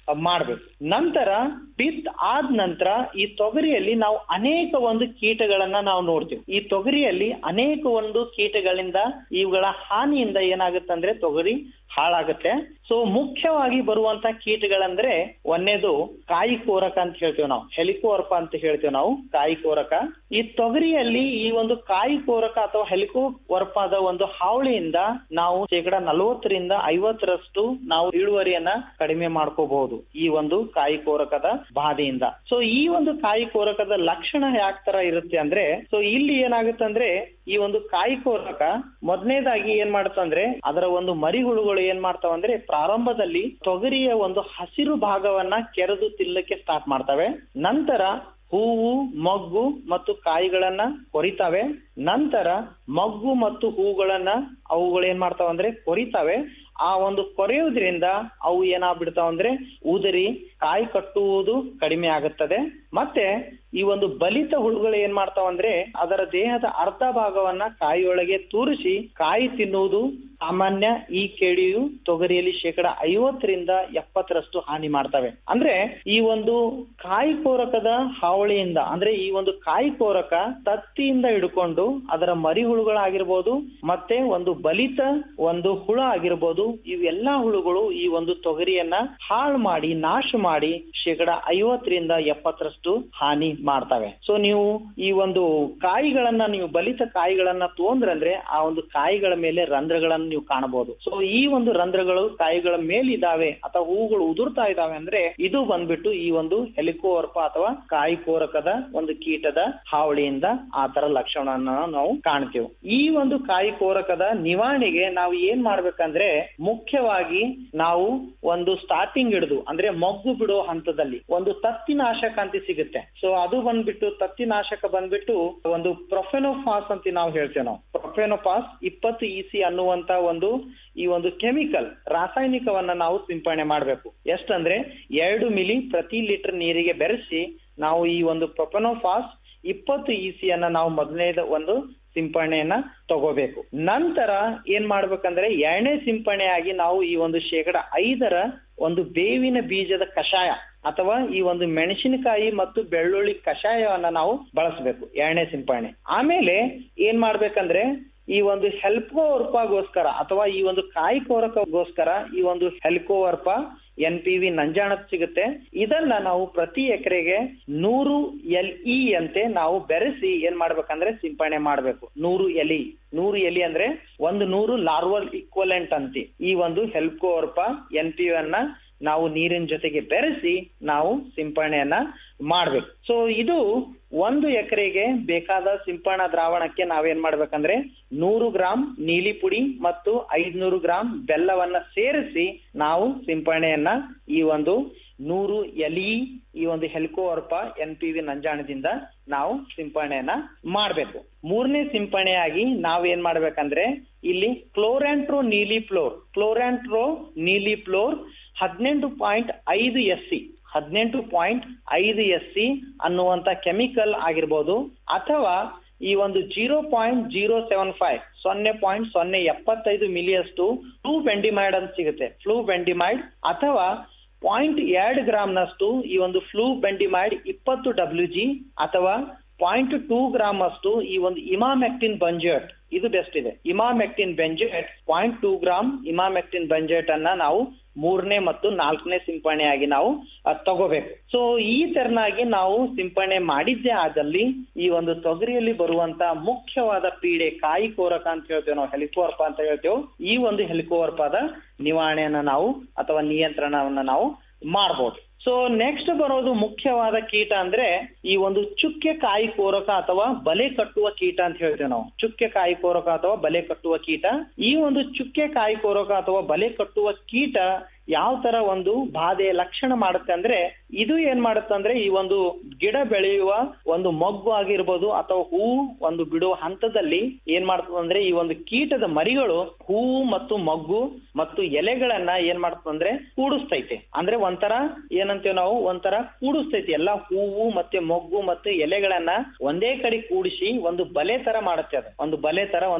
ಮಾಡ್ಬೇಕು ನಂತರ ಬಿತ್ ಆದ ನಂತರ ಈ ತೊಗರಿಯಲ್ಲಿ ನಾವು ಅನೇಕ ಒಂದು ಕೀಟಗಳನ್ನ ನಾವು ನೋಡ್ತೀವಿ ಈ ತೊಗರಿಯಲ್ಲಿ ಅನೇಕ ಒಂದು ಕೀಟಗಳಿಂದ ಇವುಗಳ ಹಾನಿಯಿಂದ ಏನಾಗುತ್ತೆ ಅಂದ್ರೆ ತೊಗರಿ ಹಾಳಾಗುತ್ತೆ ಸೊ ಮುಖ್ಯವಾಗಿ ಬರುವಂತ ಕೀಟಗಳಂದ್ರೆ ಒಂದೇದು ಕಾಯಿ ಕೋರಕ ಅಂತ ಹೇಳ್ತೀವಿ ನಾವು ಹೆಲಿಕೋರ್ಪ ಅಂತ ಹೇಳ್ತೀವಿ ನಾವು ಕಾಯಿ ಕೋರಕ ಈ ತೊಗರಿಯಲ್ಲಿ ಈ ಒಂದು ಕಾಯಿ ಕೋರಕ ಅಥವಾ ಹೆಲಿಕೋ ವರ್ಪದ ಒಂದು ಹಾವಳಿಯಿಂದ ನಾವು ಶೇಕಡ ನಲವತ್ತರಿಂದ ಐವತ್ತರಷ್ಟು ನಾವು ಇಳುವರಿಯನ್ನ ಕಡಿಮೆ ಮಾಡ್ಕೋಬಹುದು ಈ ಒಂದು ಕಾಯಿ ಕೋರಕದ ಬಾಧೆಯಿಂದ ಸೊ ಈ ಒಂದು ಕಾಯಿ ಕೋರಕದ ಲಕ್ಷಣ ಯಾವ ತರ ಇರುತ್ತೆ ಅಂದ್ರೆ ಸೊ ಇಲ್ಲಿ ಏನಾಗುತ್ತೆ ಅಂದ್ರೆ ಈ ಒಂದು ಕಾಯಿ ಕೋರಕ ಮೊದಲನೇದಾಗಿ ಏನ್ ಮಾಡುತ್ತಂದ್ರೆ ಅದರ ಒಂದು ಮರಿಹುಳುಗಳು ಏನ್ ಮಾಡ್ತಾವಂದ್ರೆ ಪ್ರಾರಂಭದಲ್ಲಿ ತೊಗರಿಯ ಒಂದು ಹಸಿರು ಭಾಗವನ್ನ ಕೆರೆದು ತಿನ್ನಲಿಕ್ಕೆ ಸ್ಟಾರ್ಟ್ ಮಾಡ್ತವೆ ನಂತರ ಹೂವು ಮೊಗ್ಗು ಮತ್ತು ಕಾಯಿಗಳನ್ನ ಕೊರಿತಾವೆ ನಂತರ ಮೊಗ್ಗು ಮತ್ತು ಹೂಗಳನ್ನ ಅವುಗಳು ಏನ್ ಮಾಡ್ತಾವ ಅಂದ್ರೆ ಕೊರಿತಾವೆ ಆ ಒಂದು ಕೊರೆಯುವುದರಿಂದ ಅವು ಏನಾಗ್ಬಿಡ್ತಾವ ಅಂದ್ರೆ ಉದುರಿ ಕಾಯಿ ಕಟ್ಟುವುದು ಕಡಿಮೆ ಆಗುತ್ತದೆ ಮತ್ತೆ ಈ ಒಂದು ಬಲಿತ ಹುಳುಗಳು ಏನ್ ಮಾಡ್ತಾವ ಅಂದ್ರೆ ಅದರ ದೇಹದ ಅರ್ಧ ಭಾಗವನ್ನ ಕಾಯಿಯೊಳಗೆ ತೂರಿಸಿ ಕಾಯಿ ತಿನ್ನುವುದು ಸಾಮಾನ್ಯ ಈ ಕೇಡಿಯು ತೊಗರಿಯಲ್ಲಿ ಶೇಕಡ ಐವತ್ತರಿಂದ ಎಪ್ಪತ್ತರಷ್ಟು ಹಾನಿ ಮಾಡ್ತವೆ ಅಂದ್ರೆ ಈ ಒಂದು ಕಾಯಿ ಕೋರಕದ ಹಾವಳಿಯಿಂದ ಅಂದ್ರೆ ಈ ಒಂದು ಕಾಯಿ ಕೋರಕ ತತ್ತಿಯಿಂದ ಹಿಡ್ಕೊಂಡು ಅದರ ಮರಿ ಹುಳುಗಳಾಗಿರ್ಬೋದು ಮತ್ತೆ ಒಂದು ಬಲಿತ ಒಂದು ಹುಳ ಆಗಿರ್ಬೋದು ಇವೆಲ್ಲಾ ಹುಳುಗಳು ಈ ಒಂದು ತೊಗರಿಯನ್ನ ಹಾಳು ಮಾಡಿ ನಾಶ ಮಾಡಿ ಶೇಕಡ ಐವತ್ತರಿಂದ ಎಪ್ಪತ್ತರಷ್ಟು ಹಾನಿ ಮಾಡ್ತವೆ ಸೊ ನೀವು ಈ ಒಂದು ಕಾಯಿಗಳನ್ನ ನೀವು ಬಲಿತ ಕಾಯಿಗಳನ್ನ ತಗೊಂಡ್ರಂದ್ರೆ ಆ ಒಂದು ಕಾಯಿಗಳ ಮೇಲೆ ರಂಧ್ರಗಳನ್ನ ನೀವು ಕಾಣಬಹುದು ಸೊ ಈ ಒಂದು ರಂಧ್ರಗಳು ಕಾಯಿಗಳ ಮೇಲಿದ್ದಾವೆ ಅಥವಾ ಹೂಗಳು ಉದುರ್ತಾ ಇದಾವೆ ಅಂದ್ರೆ ಇದು ಬಂದ್ಬಿಟ್ಟು ಈ ಒಂದು ಹೆಲಿಕೋವರ್ಪ ಅಥವಾ ಕಾಯಿ ಕೋರಕದ ಒಂದು ಕೀಟದ ಹಾವಳಿಯಿಂದ ಆ ತರ ಲಕ್ಷಣವನ್ನ ನಾವು ಕಾಣ್ತೇವೆ ಈ ಒಂದು ಕಾಯಿ ಕೋರಕದ ನಿವಾರಣೆಗೆ ನಾವು ಏನ್ ಮಾಡ್ಬೇಕಂದ್ರೆ ಮುಖ್ಯವಾಗಿ ನಾವು ಒಂದು ಸ್ಟಾರ್ಟಿಂಗ್ ಹಿಡಿದು ಅಂದ್ರೆ ಮೊಗ್ಗು ಬಿಡೋ ಹಂತದಲ್ಲಿ ಒಂದು ತತ್ತಿನಾಶಕ ಅಂತ ಸಿಗುತ್ತೆ ಸೊ ಅದು ಬಂದ್ಬಿಟ್ಟು ತತ್ತಿನಾಶಕ ಬಂದ್ಬಿಟ್ಟು ಒಂದು ಪ್ರೊಫೆನೋಫಾಸ್ ಅಂತ ನಾವು ಹೇಳ್ತೇವೆ ನಾವು ಪ್ರೊಫೆನೋಫಾಸ್ ಇಪ್ಪತ್ತು ಇಸಿ ಅನ್ನುವಂತ ಒಂದು ಈ ಒಂದು ಕೆಮಿಕಲ್ ರಾಸಾಯನಿಕವನ್ನ ನಾವು ಸಿಂಪಡಣೆ ಮಾಡಬೇಕು ಎಷ್ಟಂದ್ರೆ ಎರಡು ಮಿಲಿ ಪ್ರತಿ ಲೀಟರ್ ನೀರಿಗೆ ಬೆರೆಸಿ ನಾವು ಈ ಒಂದು ಪ್ರೊಫೆನೋಫಾಸ್ ಇಪ್ಪತ್ತು ಇಸಿಯನ್ನ ನಾವು ಮೊದಲನೇದ ಒಂದು ಸಿಂಪರಣೆಯನ್ನ ತಗೋಬೇಕು ನಂತರ ಏನ್ ಮಾಡ್ಬೇಕಂದ್ರೆ ಎರಡನೇ ಸಿಂಪರಣೆಯಾಗಿ ನಾವು ಈ ಒಂದು ಶೇಕಡ ಐದರ ಒಂದು ಬೇವಿನ ಬೀಜದ ಕಷಾಯ ಅಥವಾ ಈ ಒಂದು ಮೆಣಸಿನಕಾಯಿ ಮತ್ತು ಬೆಳ್ಳುಳ್ಳಿ ಕಷಾಯವನ್ನ ನಾವು ಬಳಸಬೇಕು ಎರಡನೇ ಸಿಂಪರಣೆ ಆಮೇಲೆ ಏನ್ ಮಾಡ್ಬೇಕಂದ್ರೆ ಈ ಒಂದು ಹೆಲ್ಕೋವರ್ಪಗೋಸ್ಕರ ಅಥವಾ ಈ ಒಂದು ಕಾಯಿ ಕೋರಕಗೋಸ್ಕರ ಈ ಒಂದು ಹೆಲ್ಕೋವರ್ಪ ಎನ್ ಪಿ ವಿ ನಂಜಾಣ ಸಿಗುತ್ತೆ ಇದನ್ನ ನಾವು ಪ್ರತಿ ಎಕರೆಗೆ ನೂರು ಎಲ್ ಇ ಅಂತೆ ನಾವು ಬೆರೆಸಿ ಏನ್ ಮಾಡ್ಬೇಕಂದ್ರೆ ಸಿಂಪರಣೆ ಮಾಡ್ಬೇಕು ನೂರು ಎಲಿ ನೂರು ಎಲಿ ಅಂದ್ರೆ ಒಂದು ನೂರು ಲಾರ್ವಲ್ ಇಕ್ವಲೆಂಟ್ ಅಂತಿ ಈ ಒಂದು ಹೆಲ್ಕೋವರ್ಪ ಎನ್ ಪಿ ಅನ್ನ ನಾವು ನೀರಿನ ಜೊತೆಗೆ ಬೆರೆಸಿ ನಾವು ಸಿಂಪರಣೆಯನ್ನ ಮಾಡ್ಬೇಕು ಸೊ ಇದು ಒಂದು ಎಕರೆಗೆ ಬೇಕಾದ ಸಿಂಪರಣಾ ದ್ರಾವಣಕ್ಕೆ ನಾವೇನ್ ಮಾಡ್ಬೇಕಂದ್ರೆ ನೂರು ಗ್ರಾಂ ನೀಲಿ ಪುಡಿ ಮತ್ತು ಐದ್ನೂರು ಗ್ರಾಂ ಬೆಲ್ಲವನ್ನ ಸೇರಿಸಿ ನಾವು ಸಿಂಪರಣೆಯನ್ನ ಈ ಒಂದು ನೂರು ಎಲಿ ಈ ಒಂದು ಹೆಲ್ಕೋವರ್ಪ ಎನ್ ಪಿ ವಿ ನಂಜಾಣದಿಂದ ನಾವು ಸಿಂಪರಣೆಯನ್ನ ಮಾಡ್ಬೇಕು ಮೂರನೇ ಸಿಂಪರಣೆಯಾಗಿ ನಾವೇನ್ ಮಾಡ್ಬೇಕಂದ್ರೆ ಇಲ್ಲಿ ಕ್ಲೋರ್ಯಾಂಟ್ರೋ ನೀಲಿ ಫ್ಲೋರ್ ಕ್ಲೋರ್ಯಾಂಟ್ರೋ ನೀಲಿ ಫ್ಲೋರ್ ಹದಿನೆಂಟು ಪಾಯಿಂಟ್ ಐದು ಎಸ್ ಸಿ ಹದಿನೆಂಟು ಪಾಯಿಂಟ್ ಐದು ಎಸ್ ಸಿ ಅನ್ನುವಂತ ಕೆಮಿಕಲ್ ಆಗಿರ್ಬೋದು ಅಥವಾ ಈ ಒಂದು zero point zero seven five ಸೊನ್ನೆ ಪಾಯಿಂಟ್ ಸೊನ್ನೆ ಎಪ್ಪತ್ತೈದು ಮಿಲಿಯಷ್ಟು ಫ್ಲೂ ಬೆಂಡಿಮೈಡ್ ಅಂತ ಸಿಗುತ್ತೆ ಫ್ಲೂ ಬೆಂಡಿಮೈಡ್ ಅಥವಾ ಪಾಯಿಂಟ್ ಎರಡು ಗ್ರಾಮ್ನಷ್ಟು ಈ ಒಂದು ಫ್ಲೂ ಬೆಂಡಿಮೈಡ್ ಇಪ್ಪತ್ತು ಡಬ್ಲ್ಯೂ ಜಿ ಅಥವಾ ಪಾಯಿಂಟ್ ಟೂ ಗ್ರಾಮ್ ಅಷ್ಟು ಈ ಒಂದು ಇಮಾಮೆಕ್ಟಿನ್ ಬಂಜೆಟ್ ಇದು ಬೆಸ್ಟ್ ಇದೆ emamectin benzoate point two gram emamectin benzoate ಅನ್ನ ನಾವು ಮೂರನೇ ಮತ್ತು ನಾಲ್ಕನೇ ಸಿಂಪರಣೆಯಾಗಿ ನಾವು ಅದ್ ತಗೋಬೇಕು ಸೊ ಈ ತೆರನಾಗಿ ನಾವು ಸಿಂಪರಣೆ ಮಾಡಿದ್ದೇ ಆದಲ್ಲಿ ಈ ಒಂದು ತೊಗರಿಯಲ್ಲಿ ಬರುವಂತ ಮುಖ್ಯವಾದ ಪೀಡೆ ಕಾಯಿ ಕೋರಕ ಅಂತ ಹೇಳ್ತೇವೆ ನಾವು ಹೆಲಿಕೋವರ್ಪ ಅಂತ ಹೇಳ್ತೇವೆ ಈ ಒಂದು ಹೆಲಿಕೋವರ್ಪದ ನಿವಾರಣೆಯನ್ನ ನಾವು ಅಥವಾ ನಿಯಂತ್ರಣವನ್ನ ನಾವು ಮಾಡಬಹುದು ಸೊ ನೆಕ್ಸ್ಟ್ ಬರೋದು ಮುಖ್ಯವಾದ ಕೀಟ ಅಂದ್ರೆ ಈ ಒಂದು ಚುಕ್ಕೆ ಕಾಯಿ ಕೋರಕ ಅಥವಾ ಬಲೆ ಕಟ್ಟುವ ಕೀಟ ಅಂತ ಹೇಳ್ತೇವೆ ನಾವು ಚುಕ್ಕೆ ಕಾಯಿ ಕೋರಕ ಅಥವಾ ಬಲೆ ಕಟ್ಟುವ ಕೀಟ ಈ ಒಂದು ಚುಕ್ಕೆ ಕಾಯಿ ಕೋರಕ ಅಥವಾ ಬಲೆ ಕಟ್ಟುವ ಕೀಟ ಯಾವ ತರ ಒಂದು ಬಾಧೆಯ ಲಕ್ಷಣ ಮಾಡುತ್ತೆ ಅಂದ್ರೆ ಇದು ಏನ್ ಮಾಡುತ್ತೆ ಅಂದ್ರೆ ಈ ಒಂದು ಗಿಡ ಬೆಳೆಯುವ ಒಂದು ಮೊಗ್ಗು ಆಗಿರ್ಬೋದು ಅಥವಾ ಹೂವು ಒಂದು ಬಿಡುವ ಹಂತದಲ್ಲಿ ಏನ್ ಮಾಡ್ತದೆ ಅಂದ್ರೆ ಈ ಒಂದು ಕೀಟದ ಮರಿಗಳು ಹೂವು ಮತ್ತು ಮೊಗ್ಗು ಮತ್ತು ಎಲೆಗಳನ್ನ ಏನ್ ಮಾಡ್ತದೆ ಅಂದ್ರೆ ಕೂಡಿಸ್ತೈತೆ ಅಂದ್ರೆ ಒಂಥರ ಏನಂತೀವಿ ನಾವು ಒಂಥರ ಕೂಡಿಸ್ತೈತಿ ಎಲ್ಲಾ ಹೂವು ಮತ್ತೆ ಮೊಗ್ಗು ಮತ್ತು ಎಲೆಗಳನ್ನ ಒಂದೇ ಕಡೆ ಕೂಡಿಸಿ ಒಂದು ಬಲೆ ತರ ಮಾಡುತ್ತೆ ಅದು ಒಂದು ಬಲೆ ತರ ಒಂದು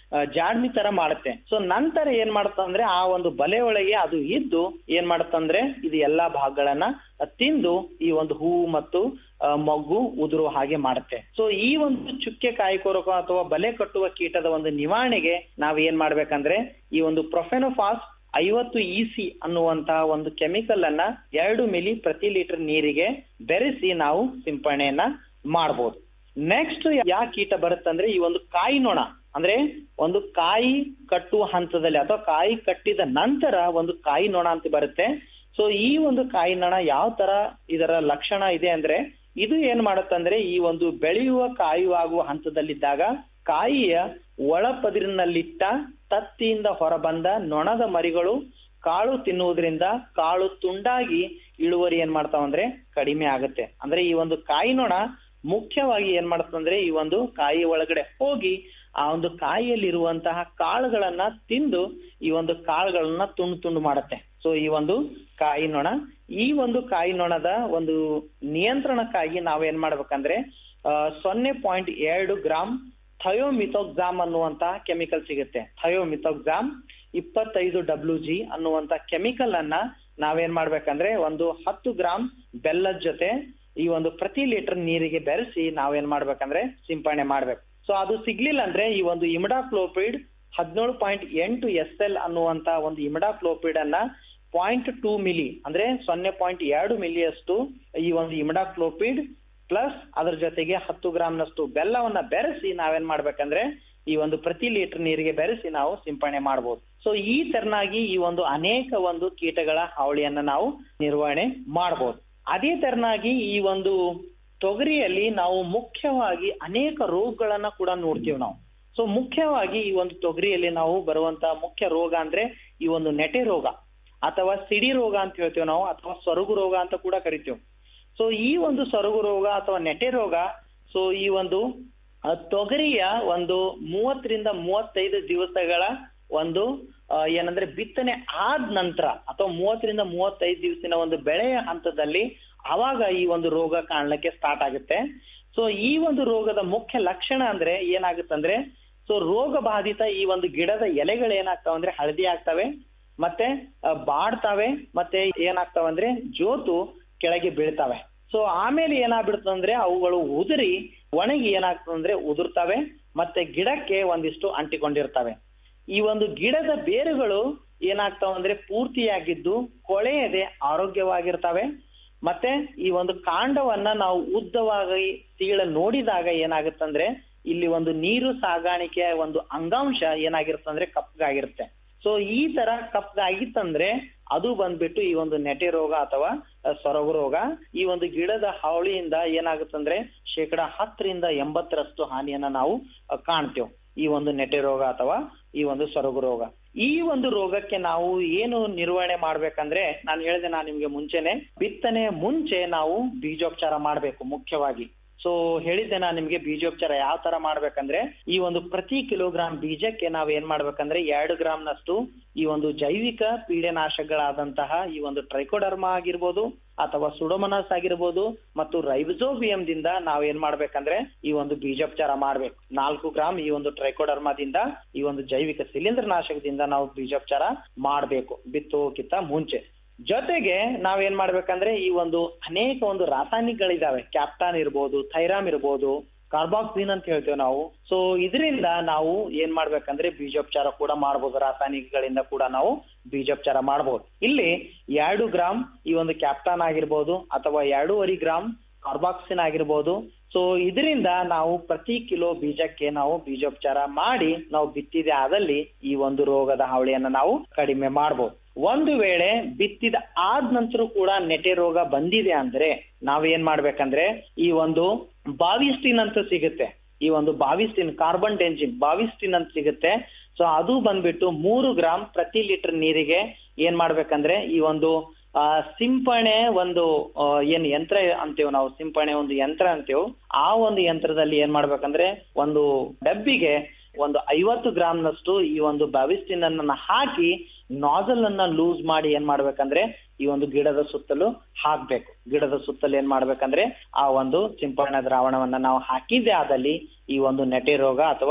ಆ, ಜಾಡ್ಮಿ ತರ ಮಾಡುತ್ತೆ ಸೊ ನಂತರ ಏನ್ ಮಾಡುತ್ತಂದ್ರೆ ಆ ಒಂದು ಬಲೆ ಒಳಗೆ ಅದು ಇದ್ದು ಏನ್ ಮಾಡುತ್ತಂದ್ರೆ ಇದು ಎಲ್ಲಾ ಭಾಗಗಳನ್ನ ತಿಂದು ಈ ಒಂದು ಹೂವು ಮತ್ತು ಆ, ಮೊಗ್ಗು ಉದುರು ಹಾಗೆ ಮಾಡುತ್ತೆ ಸೊ ಈ ಒಂದು ಚುಕ್ಕೆ ಕಾಯಿ ಕೊರಕ ಅಥವಾ ಬಲೆ ಕಟ್ಟುವ ಕೀಟದ ಒಂದು ನಿವಾರಣೆಗೆ ನಾವ್ ಏನ್ ಮಾಡ್ಬೇಕಂದ್ರೆ ಈ ಒಂದು ಪ್ರೊಫೆನೋಫಾಸ್ ಐವತ್ತು ಇಸಿ ಅನ್ನುವಂತಹ ಒಂದು ಕೆಮಿಕಲ್ ಅನ್ನ ಎರಡು ಮಿಲಿ ಪ್ರತಿ ಲೀಟರ್ ನೀರಿಗೆ ಬೆರೆಸಿ ನಾವು ಸಿಂಪರಣೆಯನ್ನ ಮಾಡಬಹುದು ನೆಕ್ಸ್ಟ್ ಯಾವ ಕೀಟ ಬರುತ್ತಂದ್ರೆ ಈ ಒಂದು ಕಾಯಿ ನೊಣ ಅಂದ್ರೆ ಒಂದು ಕಾಯಿ ಕಟ್ಟುವ ಹಂತದಲ್ಲಿ ಅಥವಾ ಕಾಯಿ ಕಟ್ಟಿದ ನಂತರ ಒಂದು ಕಾಯಿ ನೊಣ ಅಂತ ಬರುತ್ತೆ ಸೊ ಈ ಒಂದು ಕಾಯಿ ನೊಣ ಯಾವ ತರ ಇದರ ಲಕ್ಷಣ ಇದೆ ಅಂದ್ರೆ ಇದು ಏನ್ ಮಾಡುತ್ತಂದ್ರೆ ಈ ಒಂದು ಬೆಳೆಯುವ ಕಾಯುವಾಗುವ ಹಂತದಲ್ಲಿದ್ದಾಗ ಕಾಯಿಯ ಒಳಪದಿರಿನಲ್ಲಿಟ್ಟ ತತ್ತಿಯಿಂದ ಹೊರಬಂದ ನೊಣದ ಮರಿಗಳು ಕಾಳು ತಿನ್ನುವುದರಿಂದ ಕಾಳು ತುಂಡಾಗಿ ಇಳುವರಿ ಏನ್ ಮಾಡ್ತಾವಂದ್ರೆ ಕಡಿಮೆ ಆಗುತ್ತೆ ಅಂದ್ರೆ ಈ ಒಂದು ಕಾಯಿ ನೊಣ ಮುಖ್ಯವಾಗಿ ಏನ್ ಮಾಡುತ್ತಂದ್ರೆ ಈ ಒಂದು ಕಾಯಿ ಒಳಗಡೆ ಹೋಗಿ ಆ ಒಂದು ಕಾಯಿಯಲ್ಲಿರುವಂತಹ ಕಾಳುಗಳನ್ನ ತಿಂದು ಈ ಒಂದು ಕಾಳುಗಳನ್ನ ತುಂಡು ತುಂಡು ಮಾಡುತ್ತೆ ಸೊ ಈ ಒಂದು ಕಾಯಿ ನೊಣ ಈ ಒಂದು ಕಾಯಿ ನೊಣದ ಒಂದು ನಿಯಂತ್ರಣಕ್ಕಾಗಿ ನಾವೇನ್ ಮಾಡ್ಬೇಕಂದ್ರೆ ಆ, ಸೊನ್ನೆ ಪಾಯಿಂಟ್ ಎರಡು ಗ್ರಾಮ್ ಥಯೋಮಿಥೋಕ್ಸಾಮ್ ಅನ್ನುವಂತಹ ಕೆಮಿಕಲ್ ಸಿಗುತ್ತೆ ಥಯೋಮಿಥೋಕ್ಸಾಮ್ ಇಪ್ಪತ್ತೈದು ಡಬ್ಲ್ಯೂ ಜಿ ಅನ್ನುವಂತ ಕೆಮಿಕಲ್ ಅನ್ನ ನಾವೇನ್ ಮಾಡ್ಬೇಕಂದ್ರೆ ಒಂದು ಹತ್ತು ಗ್ರಾಮ್ ಬೆಲ್ಲದ ಜೊತೆ ಈ ಒಂದು ಪ್ರತಿ ಲೀಟರ್ ನೀರಿಗೆ ಬೆರೆಸಿ ನಾವೇನ್ ಮಾಡ್ಬೇಕಂದ್ರೆ ಸಿಂಪರಣೆ ಮಾಡ್ಬೇಕು ಸೊ ಅದು ಸಿಗ್ಲಿಲ್ಲ ಅಂದ್ರೆ ಈ ಒಂದು ಇಮಿಡಾಕ್ಲೋಪಿಡ್ ಹದಿನೇಳು ಪಾಯಿಂಟ್ ಎಂಟು ಎಸ್ ಎಲ್ ಅನ್ನುವಂತ ಒಂದು ಇಮಿಡಾಕ್ಲೋಪಿಡ್ ಅನ್ನ ಪಾಯಿಂಟ್ ಟೂ ಮಿಲಿ ಅಂದ್ರೆ ಸೊನ್ನೆ ಪಾಯಿಂಟ್ ಎರಡು ಮಿಲಿಯಷ್ಟು ಈ ಒಂದು ಇಮಿಡಾಕ್ಲೋಪಿಡ್ ಪ್ಲಸ್ ಅದರ ಜೊತೆಗೆ ಹತ್ತು ಗ್ರಾಮ್ನಷ್ಟು ಬೆಲ್ಲವನ್ನ ಬೆರೆಸಿ ನಾವೇನ್ ಮಾಡ್ಬೇಕಂದ್ರೆ ಈ ಒಂದು ಪ್ರತಿ ಲೀಟರ್ ನೀರಿಗೆ ಬೆರೆಸಿ ನಾವು ಸಿಂಪರಣೆ ಮಾಡಬಹುದು ಸೊ ಈ ತೆರನಾಗಿ ಈ ಒಂದು ಅನೇಕ ಒಂದು ಕೀಟಗಳ ಹಾವಳಿಯನ್ನ ನಾವು ನಿರ್ವಹಣೆ ಮಾಡಬಹುದು ಅದೇ ತೆರನಾಗಿ ಈ ಒಂದು ತೊಗರಿಯಲ್ಲಿ ನಾವು ಮುಖ್ಯವಾಗಿ ಅನೇಕ ರೋಗಗಳನ್ನ ಕೂಡ ನೋಡ್ತೀವಿ ನಾವು ಸೊ ಮುಖ್ಯವಾಗಿ ಈ ಒಂದು ತೊಗರಿಯಲ್ಲಿ ನಾವು ಬರುವಂತ ಮುಖ್ಯ ರೋಗ ಅಂದ್ರೆ ಈ ಒಂದು ನೆಟೆ ರೋಗ ಅಥವಾ ಸಿಡಿ ರೋಗ ಅಂತ ಹೇಳ್ತೀವಿ ನಾವು ಅಥವಾ ಸೊರಗು ರೋಗ ಅಂತ ಕೂಡ ಕರಿತೀವಿ ಸೊ ಈ ಒಂದು ಸೊರಗು ರೋಗ ಅಥವಾ ನೆಟೆ ರೋಗ ಸೊ ಈ ಒಂದು ಆ, ತೊಗರಿಯ ಒಂದು ಮೂವತ್ತರಿಂದ ಮೂವತ್ತೈದು ದಿವಸಗಳ ಒಂದು ಆ, ಏನಂದ್ರೆ ಬಿತ್ತನೆ ಆದ ನಂತರ ಅಥವಾ ಮೂವತ್ತರಿಂದ ಮೂವತ್ತೈದು ದಿವಸಿನ ಒಂದು ಬೆಳೆಯ ಹಂತದಲ್ಲಿ ಅವಾಗ ಈ ಒಂದು ರೋಗ ಕಾಣ್ಲಿಕ್ಕೆ ಸ್ಟಾರ್ಟ್ ಆಗುತ್ತೆ ಸೊ ಈ ಒಂದು ರೋಗದ ಮುಖ್ಯ ಲಕ್ಷಣ ಅಂದ್ರೆ ಏನಾಗುತ್ತಂದ್ರೆ ಸೊ ರೋಗ ಬಾಧಿತ ಈ ಒಂದು ಗಿಡದ ಎಲೆಗಳು ಏನಾಗ್ತಾವ ಅಂದ್ರೆ ಹಳದಿ ಆಗ್ತವೆ ಮತ್ತೆ ಆ, ಬಾಡ್ತಾವೆ ಮತ್ತೆ ಏನಾಗ್ತಾವಂದ್ರೆ ಜೋತು ಕೆಳಗೆ ಬೀಳ್ತಾವೆ ಸೊ ಆಮೇಲೆ ಏನಾಗ್ಬಿಡ್ತಂದ್ರೆ ಅವುಗಳು ಉದುರಿ ಒಣಗಿ ಏನಾಗ್ತದಂದ್ರೆ ಉದುರ್ತವೆ ಮತ್ತೆ ಗಿಡಕ್ಕೆ ಒಂದಿಷ್ಟು ಅಂಟಿಕೊಂಡಿರ್ತವೆ ಈ ಒಂದು ಗಿಡದ ಬೇರುಗಳು ಏನಾಗ್ತಾವಂದ್ರೆ ಪೂರ್ತಿಯಾಗಿದ್ದು ಕೊಳೆಯದೆ ಆರೋಗ್ಯವಾಗಿರ್ತವೆ ಮತ್ತೆ ಈ ಒಂದು ಕಾಂಡವನ್ನ ನಾವು ಉದ್ದವಾಗಿ ಸೀಳ ನೋಡಿದಾಗ ಏನಾಗುತ್ತಂದ್ರೆ ಇಲ್ಲಿ ಒಂದು ನೀರು ಸಾಗಾಣಿಕೆಯ ಒಂದು ಅಂಗಾಂಶ ಏನಾಗಿರುತ್ತಂದ್ರೆ ಕಪ್ಪಗಾಗಿರುತ್ತೆ ಸೊ ಈ ತರ ಕಪ್ಪಗಾಗಿತ್ತಂದ್ರೆ ಅದು ಬಂದ್ಬಿಟ್ಟು ಈ ಒಂದು ನೆಟೆ ರೋಗ ಅಥವಾ ಅಹ್, ಸೊರಗು ರೋಗ ಈ ಒಂದು ಗಿಡದ ಹಾವಳಿಯಿಂದ ಏನಾಗುತ್ತಂದ್ರೆ ಶೇಕಡ ಹತ್ತರಿಂದ ಎಂಬತ್ತರಷ್ಟು ಹಾನಿಯನ್ನ ನಾವು ಅಹ್, ಕಾಣ್ತೇವೆ ಈ ಒಂದು ನೆಟೆ ರೋಗ ಅಥವಾ ಈ ಒಂದು ಸೊರಗು ರೋಗ ಈ ಒಂದು ರೋಗಕ್ಕೆ ನಾವು ಏನು ನಿರ್ವಹಣೆ ಮಾಡ್ಬೇಕಂದ್ರೆ ನಾನು ಹೇಳಿದೆ ನಾನು ನಿಮ್ಗೆ ಮುಂಚೆನೆ ಬಿತ್ತನೆ ಮುಂಚೆ ನಾವು ಬೀಜೋಪಚಾರ ಮಾಡ್ಬೇಕು ಮುಖ್ಯವಾಗಿ ಸೊ ಹೇಳಿದ್ದೆ ನಾನು ನಿಮ್ಗೆ ಬೀಜೋಪಚಾರ ಯಾವ ತರ ಮಾಡ್ಬೇಕಂದ್ರೆ ಈ ಒಂದು ಪ್ರತಿ ಕಿಲೋಗ್ರಾಂ ಬೀಜಕ್ಕೆ ನಾವ್ ಏನ್ ಮಾಡ್ಬೇಕಂದ್ರೆ ಎರಡು ಗ್ರಾಮ್ನಷ್ಟು ಈ ಒಂದು ಜೈವಿಕ ಪೀಡೆನಾಶಕಗಳಾದಂತಹ ಈ ಒಂದು ಟ್ರೈಕೋಡರ್ಮಾ ಆಗಿರ್ಬೋದು ಅಥವಾ ಸುಡೋಮನಸ್ ಆಗಿರ್ಬೋದು ಮತ್ತು ರೈಬಸೋಬಿಯಂ ದಿಂದ ನಾವ್ ಏನ್ ಮಾಡ್ಬೇಕಂದ್ರೆ ಈ ಒಂದು ಬೀಜೋಪಚಾರ ಮಾಡ್ಬೇಕು ನಾಲ್ಕು ಗ್ರಾಮ್ ಈ ಒಂದು ಟ್ರೈಕೋಡರ್ಮಾದಿಂದ ಈ ಒಂದು ಜೈವಿಕ ಶಿಲೀಂಧ್ರ ನಾಶಕದಿಂದ ನಾವು ಬೀಜೋಪಚಾರ ಮಾಡ್ಬೇಕು ಬಿತ್ತೋಕ್ಕಿಂತ ಮುಂಚೆ ಜೊತೆಗೆ ನಾವೇನ್ ಮಾಡ್ಬೇಕಂದ್ರೆ ಈ ಒಂದು ಅನೇಕ ಒಂದು ರಾಸಾಯನಿಕಗಳಿದಾವೆ ಕ್ಯಾಪ್ಟಾನ್ ಇರ್ಬೋದು ಥೈರಾಮ್ ಇರ್ಬೋದು ಕಾರ್ಬಾಕ್ಸಿನ್ ಅಂತ ಹೇಳ್ತೇವೆ ನಾವು ಸೊ ಇದರಿಂದ ನಾವು ಏನ್ ಮಾಡ್ಬೇಕಂದ್ರೆ ಬೀಜೋಪಚಾರ ಕೂಡ ಮಾಡಬಹುದು ರಾಸಾಯನಿಕಗಳಿಂದ ಕೂಡ ನಾವು ಬೀಜೋಪಚಾರ ಮಾಡಬಹುದು ಇಲ್ಲಿ ಎರಡು ಗ್ರಾಮ್ ಈ ಒಂದು ಕ್ಯಾಪ್ಟಾನ್ ಆಗಿರ್ಬೋದು ಅಥವಾ ಎರಡೂವರೆ ಗ್ರಾಮ್ ಕಾರ್ಬಾಕ್ಸಿನ್ ಆಗಿರ್ಬೋದು ಸೊ ಇದರಿಂದ ನಾವು ಪ್ರತಿ ಕಿಲೋ ಬೀಜಕ್ಕೆ ನಾವು ಬೀಜೋಪಚಾರ ಮಾಡಿ ನಾವು ಬಿತ್ತಿದೆ ಆದಲ್ಲಿ ಈ ಒಂದು ರೋಗದ ಹಾವಳಿಯನ್ನ ನಾವು ಕಡಿಮೆ ಮಾಡಬಹುದು ಒಂದು ವೇಳೆ ಬಿತ್ತಿದ ಆದ ನಂತರ ಕೂಡ ನೆಟೆ ರೋಗ ಬಂದಿದೆ ಅಂದ್ರೆ ನಾವೇನ್ ಮಾಡ್ಬೇಕಂದ್ರೆ ಈ ಒಂದು ಬಾವಿಸ್ಟಿನ್ ಅಂತ ಸಿಗುತ್ತೆ ಈ ಒಂದು ಬಾವಿಸ್ಟಿನ್ ಕಾರ್ಬನ್ ಡೆಂಜಿನ್ ಬಾವಿಸ್ಟಿನ್ ಅಂತ ಸಿಗುತ್ತೆ ಸೊ ಅದು ಬಂದ್ಬಿಟ್ಟು ಮೂರು ಗ್ರಾಮ್ ಪ್ರತಿ ಲೀಟರ್ ನೀರಿಗೆ ಏನ್ ಮಾಡ್ಬೇಕಂದ್ರೆ ಈ ಒಂದು ಆ ಸಿಂಪಣೆ ಒಂದು ಆ, ಏನ್ ಯಂತ್ರ ಅಂತೀವಿ ನಾವು ಸಿಂಪಣೆ ಒಂದು ಯಂತ್ರ ಅಂತೀವಿ ಆ ಒಂದು ಯಂತ್ರದಲ್ಲಿ ಏನ್ ಮಾಡ್ಬೇಕಂದ್ರೆ ಒಂದು ಡಬ್ಬಿಗೆ ಒಂದು ಐವತ್ತು ಗ್ರಾಮ್ನಷ್ಟು ಈ ಒಂದು ಬಾವಿಸ್ಟಿನ್ ಅನ್ನ ಹಾಕಿ ನಾಜಲ್ ಅನ್ನ ಲೂಸ್ ಮಾಡಿ ಏನ್ ಮಾಡ್ಬೇಕಂದ್ರೆ ಈ ಒಂದು ಗಿಡದ ಸುತ್ತಲೂ ಹಾಕ್ಬೇಕು ಗಿಡದ ಸುತ್ತಲೂ ಏನ್ ಮಾಡ್ಬೇಕಂದ್ರೆ ಆ ಒಂದು ಸಿಂಪರಣೆ ದ್ರಾವಣವನ್ನ ನಾವು ಹಾಕಿದ್ದೆ ಆದಲ್ಲಿ ಈ ಒಂದು ನೆಟೆ ರೋಗ ಅಥವಾ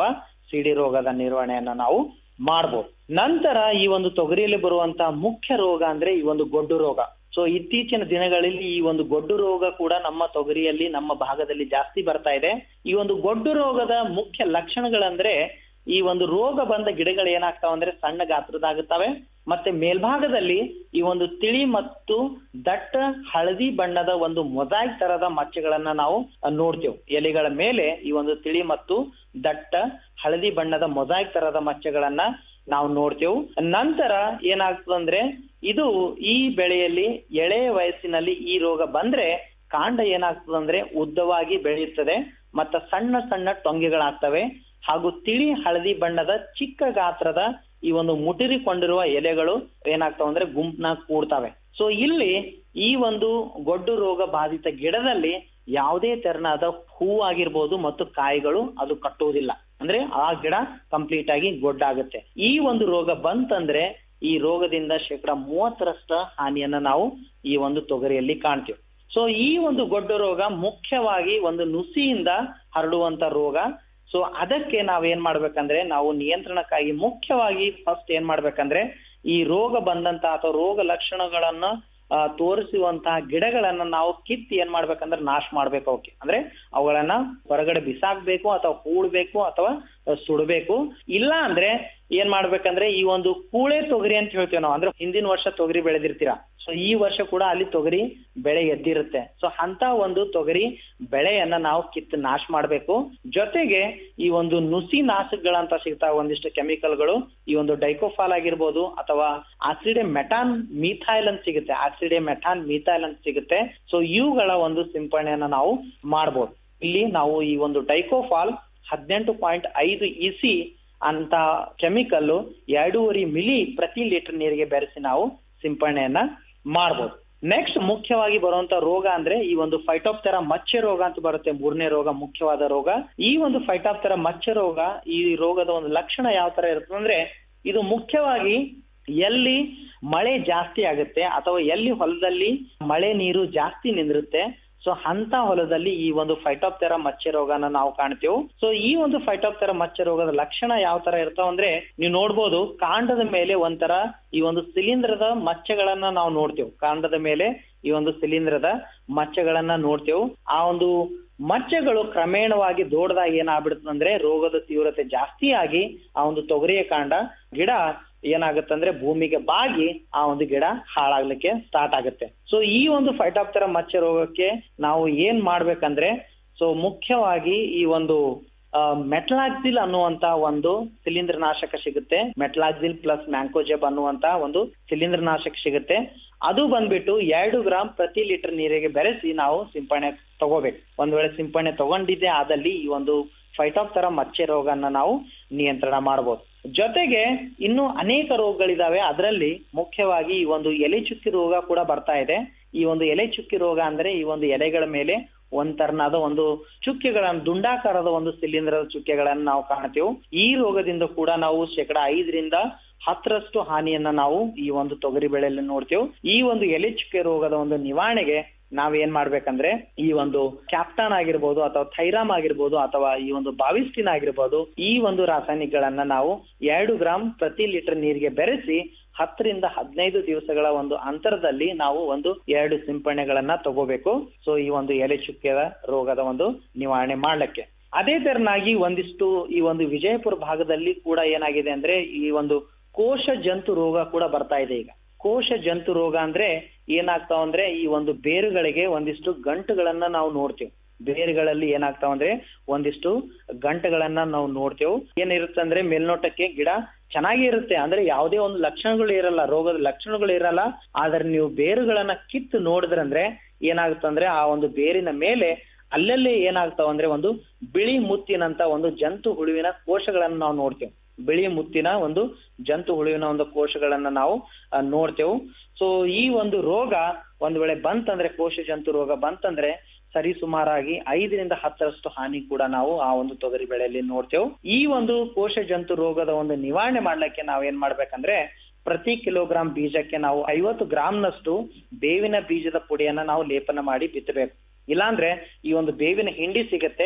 ಸಿಡಿ ರೋಗದ ನಿರ್ವಹಣೆಯನ್ನ ನಾವು ಮಾಡ್ಬೋದು ನಂತರ ಈ ಒಂದು ತೊಗರಿಯಲ್ಲಿ ಬರುವಂತ ಮುಖ್ಯ ರೋಗ ಅಂದ್ರೆ ಈ ಒಂದು ಗೊಡ್ಡು ರೋಗ ಸೊ ಇತ್ತೀಚಿನ ದಿನಗಳಲ್ಲಿ ಈ ಒಂದು ಗೊಡ್ಡು ರೋಗ ಕೂಡ ನಮ್ಮ ತೊಗರಿಯಲ್ಲಿ ನಮ್ಮ ಭಾಗದಲ್ಲಿ ಜಾಸ್ತಿ ಬರ್ತಾ ಇದೆ ಈ ಒಂದು ಗೊಡ್ಡು ರೋಗದ ಮುಖ್ಯ ಲಕ್ಷಣಗಳಂದ್ರೆ ಈ ಒಂದು ರೋಗ ಬಂದ ಗಿಡಗಳು ಏನಾಗ್ತಾವ ಅಂದ್ರೆ ಸಣ್ಣ ಗಾತ್ರದಾಗುತ್ತವೆ ಮತ್ತೆ ಮೇಲ್ಭಾಗದಲ್ಲಿ ಈ ಒಂದು ತಿಳಿ ಮತ್ತು ದಟ್ಟ ಹಳದಿ ಬಣ್ಣದ ಒಂದು ಮೊಸಾಯಿಕ್ ತರದ ಮಚ್ಚೆಗಳನ್ನ ನಾವು ನೋಡ್ತೇವೆ ಎಲೆಗಳ ಮೇಲೆ ಈ ಒಂದು ತಿಳಿ ಮತ್ತು ದಟ್ಟ ಹಳದಿ ಬಣ್ಣದ ಮೊಸಾಯಿಕ್ ತರದ ಮಚ್ಚೆಗಳನ್ನ ನಾವು ನೋಡ್ತೇವೆ ನಂತರ ಏನಾಗ್ತದಂದ್ರೆ ಇದು ಈ ಬೆಳೆಯಲ್ಲಿ ಎಳೆಯ ವಯಸ್ಸಿನಲ್ಲಿ ಈ ರೋಗ ಬಂದ್ರೆ ಕಾಂಡ ಏನಾಗ್ತದಂದ್ರೆ ಉದ್ದವಾಗಿ ಬೆಳೆಯುತ್ತದೆ ಮತ್ತ ಸಣ್ಣ ಸಣ್ಣ ಟೊಂಗೆಗಳಾಗ್ತವೆ ಹಾಗೂ ತಿಳಿ ಹಳದಿ ಬಣ್ಣದ ಚಿಕ್ಕ ಗಾತ್ರದ ಈ ಒಂದು ಮುಟಿರಿಕೊಂಡಿರುವ ಎಲೆಗಳು ಏನಾಗ್ತಾವ ಅಂದ್ರೆ ಗುಂಪ್ನಾಗ ಕೂಡ್ತವೆ ಸೊ ಇಲ್ಲಿ ಈ ಒಂದು ಗೊಡ್ಡು ರೋಗ ಬಾಧಿತ ಗಿಡದಲ್ಲಿ ಯಾವುದೇ ತೆರನಾದ ಹೂ ಆಗಿರ್ಬೋದು ಮತ್ತು ಕಾಯಿಗಳು ಅದು ಕಟ್ಟುವುದಿಲ್ಲ ಅಂದ್ರೆ ಆ ಗಿಡ ಕಂಪ್ಲೀಟ್ ಆಗಿ ಗೊಡ್ಡಾಗುತ್ತೆ ಈ ಒಂದು ರೋಗ ಬಂತಂದ್ರೆ ಈ ರೋಗದಿಂದ ಶೇಕಡ ಮೂವತ್ತರಷ್ಟ ಹಾನಿಯನ್ನ ನಾವು ಈ ಒಂದು ತೊಗರಿಯಲ್ಲಿ ಕಾಣ್ತೀವಿ ಸೊ ಈ ಒಂದು ಗೊಡ್ಡು ರೋಗ ಮುಖ್ಯವಾಗಿ ಒಂದು ನುಸಿಯಿಂದ ಹರಡುವಂತ ರೋಗ ಸೊ ಅದಕ್ಕೆ ನಾವ್ ಏನ್ ಮಾಡ್ಬೇಕಂದ್ರೆ ನಾವು ನಿಯಂತ್ರಣಕ್ಕಾಗಿ ಮುಖ್ಯವಾಗಿ ಫಸ್ಟ್ ಏನ್ ಮಾಡ್ಬೇಕಂದ್ರೆ ಈ ರೋಗ ಬಂದಂತ ಅಥವಾ ರೋಗ ಲಕ್ಷಣಗಳನ್ನ ಆ, ತೋರಿಸುವಂತಹ ಗಿಡಗಳನ್ನ ನಾವು ಕಿತ್ತು ಏನ್ ಮಾಡ್ಬೇಕಂದ್ರೆ ನಾಶ ಮಾಡ್ಬೇಕು ಅವಕ್ಕೆ ಅಂದ್ರೆ ಅವುಗಳನ್ನ ಹೊರಗಡೆ ಬಿಸಾಕ್ಬೇಕು ಅಥವಾ ಹೂಡ್ಬೇಕು ಅಥವಾ ಸುಡಬೇಕು ಇಲ್ಲ ಅಂದ್ರೆ ಏನ್ ಮಾಡ್ಬೇಕಂದ್ರೆ ಈ ಒಂದು ಕೂಳೆ ತೊಗರಿ ಅಂತ ಹೇಳ್ತೀವಿ ನಾವು ಅಂದ್ರೆ ಹಿಂದಿನ ವರ್ಷ ತೊಗರಿ ಬೆಳೆದಿರ್ತೀರಾ ಸೊ ಈ ವರ್ಷ ಕೂಡ ಅಲ್ಲಿ ತೊಗರಿ ಬೆಳೆ ಎದ್ದಿರುತ್ತೆ ಸೊ ಅಂತ ಒಂದು ತೊಗರಿ ಬೆಳೆಯನ್ನ ನಾವು ಕಿತ್ತು ನಾಶ ಮಾಡ್ಬೇಕು ಜೊತೆಗೆ ಈ ಒಂದು ನುಸಿ ನಾಶಕಗಳಂತ ಸಿಗ್ತಾವ ಒಂದಿಷ್ಟು ಕೆಮಿಕಲ್ಗಳು ಈ ಒಂದು ಡೈಕೋಫಾಲ್ ಆಗಿರ್ಬೋದು ಅಥವಾ ಆಸಿಡೆ ಮೆಟಾನ್ ಮೀಥೈಲ್ ಅಂತ ಸಿಗುತ್ತೆ ಆಸಿಡೆ ಮೆಟಾನ್ ಮೀಥೈಲ್ ಅಂತ ಸಿಗುತ್ತೆ ಸೊ ಇವುಗಳ ಒಂದು ಸಿಂಪಡಣೆಯನ್ನ ನಾವು ಮಾಡ್ಬೋದು ಇಲ್ಲಿ ನಾವು ಈ ಒಂದು ಡೈಕೋಫಾಲ್ ಹದಿನೆಂಟು ಪಾಯಿಂಟ್ ಐದು ಇಸಿ ಅಂತ ಕೆಮಿಕಲ್ ಎರಡೂವರೆ ಮಿಲಿ ಪ್ರತಿ ಲೀಟರ್ ನೀರಿಗೆ ಬೆರೆಸಿ ನಾವು ಸಿಂಪಡಣೆಯನ್ನ ಮಾಡ್ಬೋದು ನೆಕ್ಸ್ಟ್ ಮುಖ್ಯವಾಗಿ ಬರುವಂತ ರೋಗ ಅಂದ್ರೆ ಈ ಒಂದು ಫೈಟೋಪ್ತೆರ ಮಚ್ಚೆ ರೋಗ ಅಂತ ಬರುತ್ತೆ ಮೂರನೇ ರೋಗ ಮುಖ್ಯವಾದ ರೋಗ ಈ ಒಂದು ಫೈಟೋಪ್ತೆರ ಮಚ್ಚೆ ರೋಗ ಈ ರೋಗದ ಒಂದು ಲಕ್ಷಣ ಯಾವ ತರ ಇರುತ್ತೆ ಅಂದ್ರೆ ಇದು ಮುಖ್ಯವಾಗಿ ಎಲ್ಲಿ ಮಳೆ ಜಾಸ್ತಿ ಆಗುತ್ತೆ ಅಥವಾ ಎಲ್ಲಿ ಹೊಲದಲ್ಲಿ ಮಳೆ ನೀರು ಜಾಸ್ತಿ ನಿಂದಿರುತ್ತೆ ಸೊ ಅಂತ ಹೊಲದಲ್ಲಿ ಈ ಒಂದು ಫೈಟೋಪ್ತೆರ ಮಚ್ಚೆ ರೋಗನ ನಾವು ಕಾಣ್ತೇವೆ ಸೊ ಈ ಒಂದು ಫೈಟೋಪ್ತೆರ ಮಚ್ಚೆ ರೋಗದ ಲಕ್ಷಣ ಯಾವ ತರ ಇರ್ತಾವ ಅಂದ್ರೆ ನೀವು ನೋಡ್ಬೋದು ಕಾಂಡದ ಮೇಲೆ ಒಂಥರ ಈ ಒಂದು ಶಿಲೀಂಧ್ರದ ಮಚ್ಚೆಗಳನ್ನ ನಾವು ನೋಡ್ತೇವೆ ಕಾಂಡದ ಮೇಲೆ ಈ ಒಂದು ಶಿಲೀಂಧ್ರದ ಮಚ್ಚೆಗಳನ್ನ ನೋಡ್ತೇವೆ ಆ ಒಂದು ಮಚ್ಚೆಗಳು ಕ್ರಮೇಣವಾಗಿ ದೊಡ್ಡದಾಗಿ ಏನಾಗ್ಬಿಡುತ್ತಂದ್ರೆ ರೋಗದ ತೀವ್ರತೆ ಜಾಸ್ತಿ ಆಗಿ ಆ ಒಂದು ತೊಗರಿಯ ಕಾಂಡ ಗಿಡ ಏನಾಗುತ್ತಂದ್ರೆ ಭೂಮಿಗೆ ಬಾಗಿ ಆ ಒಂದು ಗಿಡ ಹಾಳಾಗ್ಲಿಕ್ಕೆ ಸ್ಟಾರ್ಟ್ ಆಗುತ್ತೆ ಸೊ ಈ ಒಂದು ಫೈಟಾಪ್ತರ ಮಚ್ಚೆ ರೋಗಕ್ಕೆ ನಾವು ಏನ್ ಮಾಡ್ಬೇಕಂದ್ರೆ ಸೊ ಮುಖ್ಯವಾಗಿ ಈ ಒಂದು ಮೆಟ್ಲಾಕ್ಸಿಲ್ ಅನ್ನುವಂತ ಒಂದು ಶಿಲೀಂಧ್ರ ನಾಶಕ ಸಿಗುತ್ತೆ ಮೆಟ್ಲಾಕ್ಸಿಲ್ ಪ್ಲಸ್ ಮ್ಯಾಂಕೋಜೆಬ್ ಅನ್ನುವಂತ ಒಂದು ಶಿಲೀಂಧ್ರ ನಾಶಕ ಸಿಗುತ್ತೆ ಅದು ಬಂದ್ಬಿಟ್ಟು ಎರಡು ಗ್ರಾಮ್ ಪ್ರತಿ ಲೀಟರ್ ನೀರಿಗೆ ಬೆರೆಸಿ ನಾವು ಸಿಂಪಡಣೆ ತಗೋಬೇಕು ಒಂದ್ ವೇಳೆ ಸಿಂಪಡಣೆ ತಗೊಂಡಿದ್ದೆ ಆದಲ್ಲಿ ಈ ಒಂದು ಫೈಟಾಪ್ತರ ಮಚ್ಚೆ ರೋಗನ ನಾವು ನಿಯಂತ್ರಣ ಮಾಡಬಹುದು ಜೊತೆಗೆ ಇನ್ನು ಅನೇಕ ರೋಗಗಳಿದಾವೆ ಅದರಲ್ಲಿ ಮುಖ್ಯವಾಗಿ ಈ ಒಂದು ಎಲೆ ಚುಕ್ಕಿ ರೋಗ ಕೂಡ ಬರ್ತಾ ಇದೆ ಈ ಒಂದು ಎಲೆ ಚುಕ್ಕಿ ರೋಗ ಅಂದ್ರೆ ಈ ಒಂದು ಎಲೆಗಳ ಮೇಲೆ ಒಂದ್ ತರನಾದ ಒಂದು ಚುಕ್ಕೆಗಳನ್ನ ದುಂಡಾಕಾರದ ಒಂದು ಶಿಲೀಂಧ್ರದ ಚುಕ್ಕೆಗಳನ್ನ ನಾವು ಕಾಣ್ತೇವೆ ಈ ರೋಗದಿಂದ ಕೂಡ ನಾವು ಶೇಕಡ ಐದರಿಂದ ಹತ್ತರಷ್ಟು ಹಾನಿಯನ್ನ ನಾವು ಈ ಒಂದು ತೊಗರಿ ಬೆಳೆಯಲ್ಲಿ ನೋಡ್ತೇವೆ ಈ ಒಂದು ಎಲೆ ಚುಕ್ಕೆ ರೋಗದ ಒಂದು ನಿವಾರಣೆಗೆ ನಾವೇನ್ ಮಾಡ್ಬೇಕಂದ್ರೆ ಈ ಒಂದು ಕ್ಯಾಪ್ಟಾನ್ ಆಗಿರ್ಬೋದು ಅಥವಾ ಥೈರಾಮ್ ಆಗಿರ್ಬೋದು ಅಥವಾ ಈ ಒಂದು ಬಾವಿಸ್ಟಿನ್ ಆಗಿರ್ಬೋದು ಈ ಒಂದು ರಾಸಾಯನಿಕಗಳನ್ನ ನಾವು ಎರಡು ಗ್ರಾಮ್ ಪ್ರತಿ ಲೀಟರ್ ನೀರಿಗೆ ಬೆರೆಸಿ ಹತ್ತರಿಂದ ಹದಿನೈದು ದಿವಸಗಳ ಒಂದು ಅಂತರದಲ್ಲಿ ನಾವು ಒಂದು ಎರಡು ಸಿಂಪಡಣೆಗಳನ್ನ ತಗೋಬೇಕು ಸೊ ಈ ಒಂದು ಎಲೆ ಚುಕ್ಕೆ ರೋಗದ ಒಂದು ನಿವಾರಣೆ ಮಾಡ್ಲಿಕ್ಕೆ ಅದೇ ತೆರನಾಗಿ ಒಂದಿಷ್ಟು ಈ ಒಂದು ವಿಜಯಪುರ ಭಾಗದಲ್ಲಿ ಕೂಡ ಏನಾಗಿದೆ ಅಂದ್ರೆ ಈ ಒಂದು ಕೋಶ ಜಂತು ರೋಗ ಕೂಡ ಬರ್ತಾ ಇದೆ ಈಗ ಕೋಶ ಜಂತು ರೋಗ ಅಂದ್ರೆ ಏನಾಗ್ತಾವ ಅಂದ್ರೆ ಈ ಒಂದು ಬೇರುಗಳಿಗೆ ಒಂದಿಷ್ಟು ಗಂಟುಗಳನ್ನ ನಾವು ನೋಡ್ತೇವೆ ಬೇರುಗಳಲ್ಲಿ ಏನಾಗ್ತಾವ ಅಂದ್ರೆ ಒಂದಿಷ್ಟು ಗಂಟುಗಳನ್ನ ನಾವು ನೋಡ್ತೇವೆ ಏನಿರುತ್ತೆ ಅಂದ್ರೆ ಮೇಲ್ನೋಟಕ್ಕೆ ಗಿಡ ಚೆನ್ನಾಗಿ ಇರುತ್ತೆ ಅಂದ್ರೆ ಯಾವುದೇ ಒಂದು ಲಕ್ಷಣಗಳು ಇರಲ್ಲ ರೋಗದ ಲಕ್ಷಣಗಳು ಇರಲ್ಲ ಆದ್ರೆ ನೀವು ಬೇರುಗಳನ್ನ ಕಿತ್ತು ನೋಡಿದ್ರಂದ್ರೆ ಏನಾಗುತ್ತಂದ್ರೆ ಆ ಒಂದು ಬೇರಿನ ಮೇಲೆ ಅಲ್ಲಲ್ಲಿ ಏನಾಗ್ತಾವ ಅಂದ್ರೆ ಒಂದು ಬಿಳಿ ಮುತ್ತಿನಂತ ಒಂದು ಜಂತು ಹುಳುವಿನ ಕೋಶಗಳನ್ನ ನಾವು ನೋಡ್ತೇವೆ ಬಿಳಿ ಮುತ್ತಿನ ಒಂದು ಜಂತು ಹುಳುವಿನ ಒಂದು ಕೋಶಗಳನ್ನ ನಾವು ಆ, ನೋಡ್ತೇವೆ ಸೊ ಈ ಒಂದು ರೋಗ ಒಂದ್ ವೇಳೆ ಬಂತಂದ್ರೆ ಕೋಶ ಜಂತು ರೋಗ ಬಂತಂದ್ರೆ ಸರಿ ಸುಮಾರಾಗಿ ಐದರಿಂದ ಹತ್ತರಷ್ಟು ಹಾನಿ ಕೂಡ ನಾವು ಆ ಒಂದು ತೊಗರಿ ಬೆಳೆಯಲ್ಲಿ ನೋಡ್ತೇವೆ ಈ ಒಂದು ಕೋಶ ಜಂತು ರೋಗದ ಒಂದು ನಿವಾರಣೆ ಮಾಡ್ಲಿಕ್ಕೆ ನಾವ್ ಏನ್ ಮಾಡ್ಬೇಕಂದ್ರೆ ಪ್ರತಿ ಕಿಲೋಗ್ರಾಂ ಬೀಜಕ್ಕೆ ನಾವು ಐವತ್ತು ಗ್ರಾಂನಷ್ಟು ಬೇವಿನ ಬೀಜದ ಪುಡಿಯನ್ನ ನಾವು ಲೇಪನ ಮಾಡಿ ಬಿತ್ತಬೇಕು ಇಲ್ಲಾಂದ್ರೆ ಈ ಒಂದು ಬೇವಿನ ಹಿಂಡಿ ಸಿಗತ್ತೆ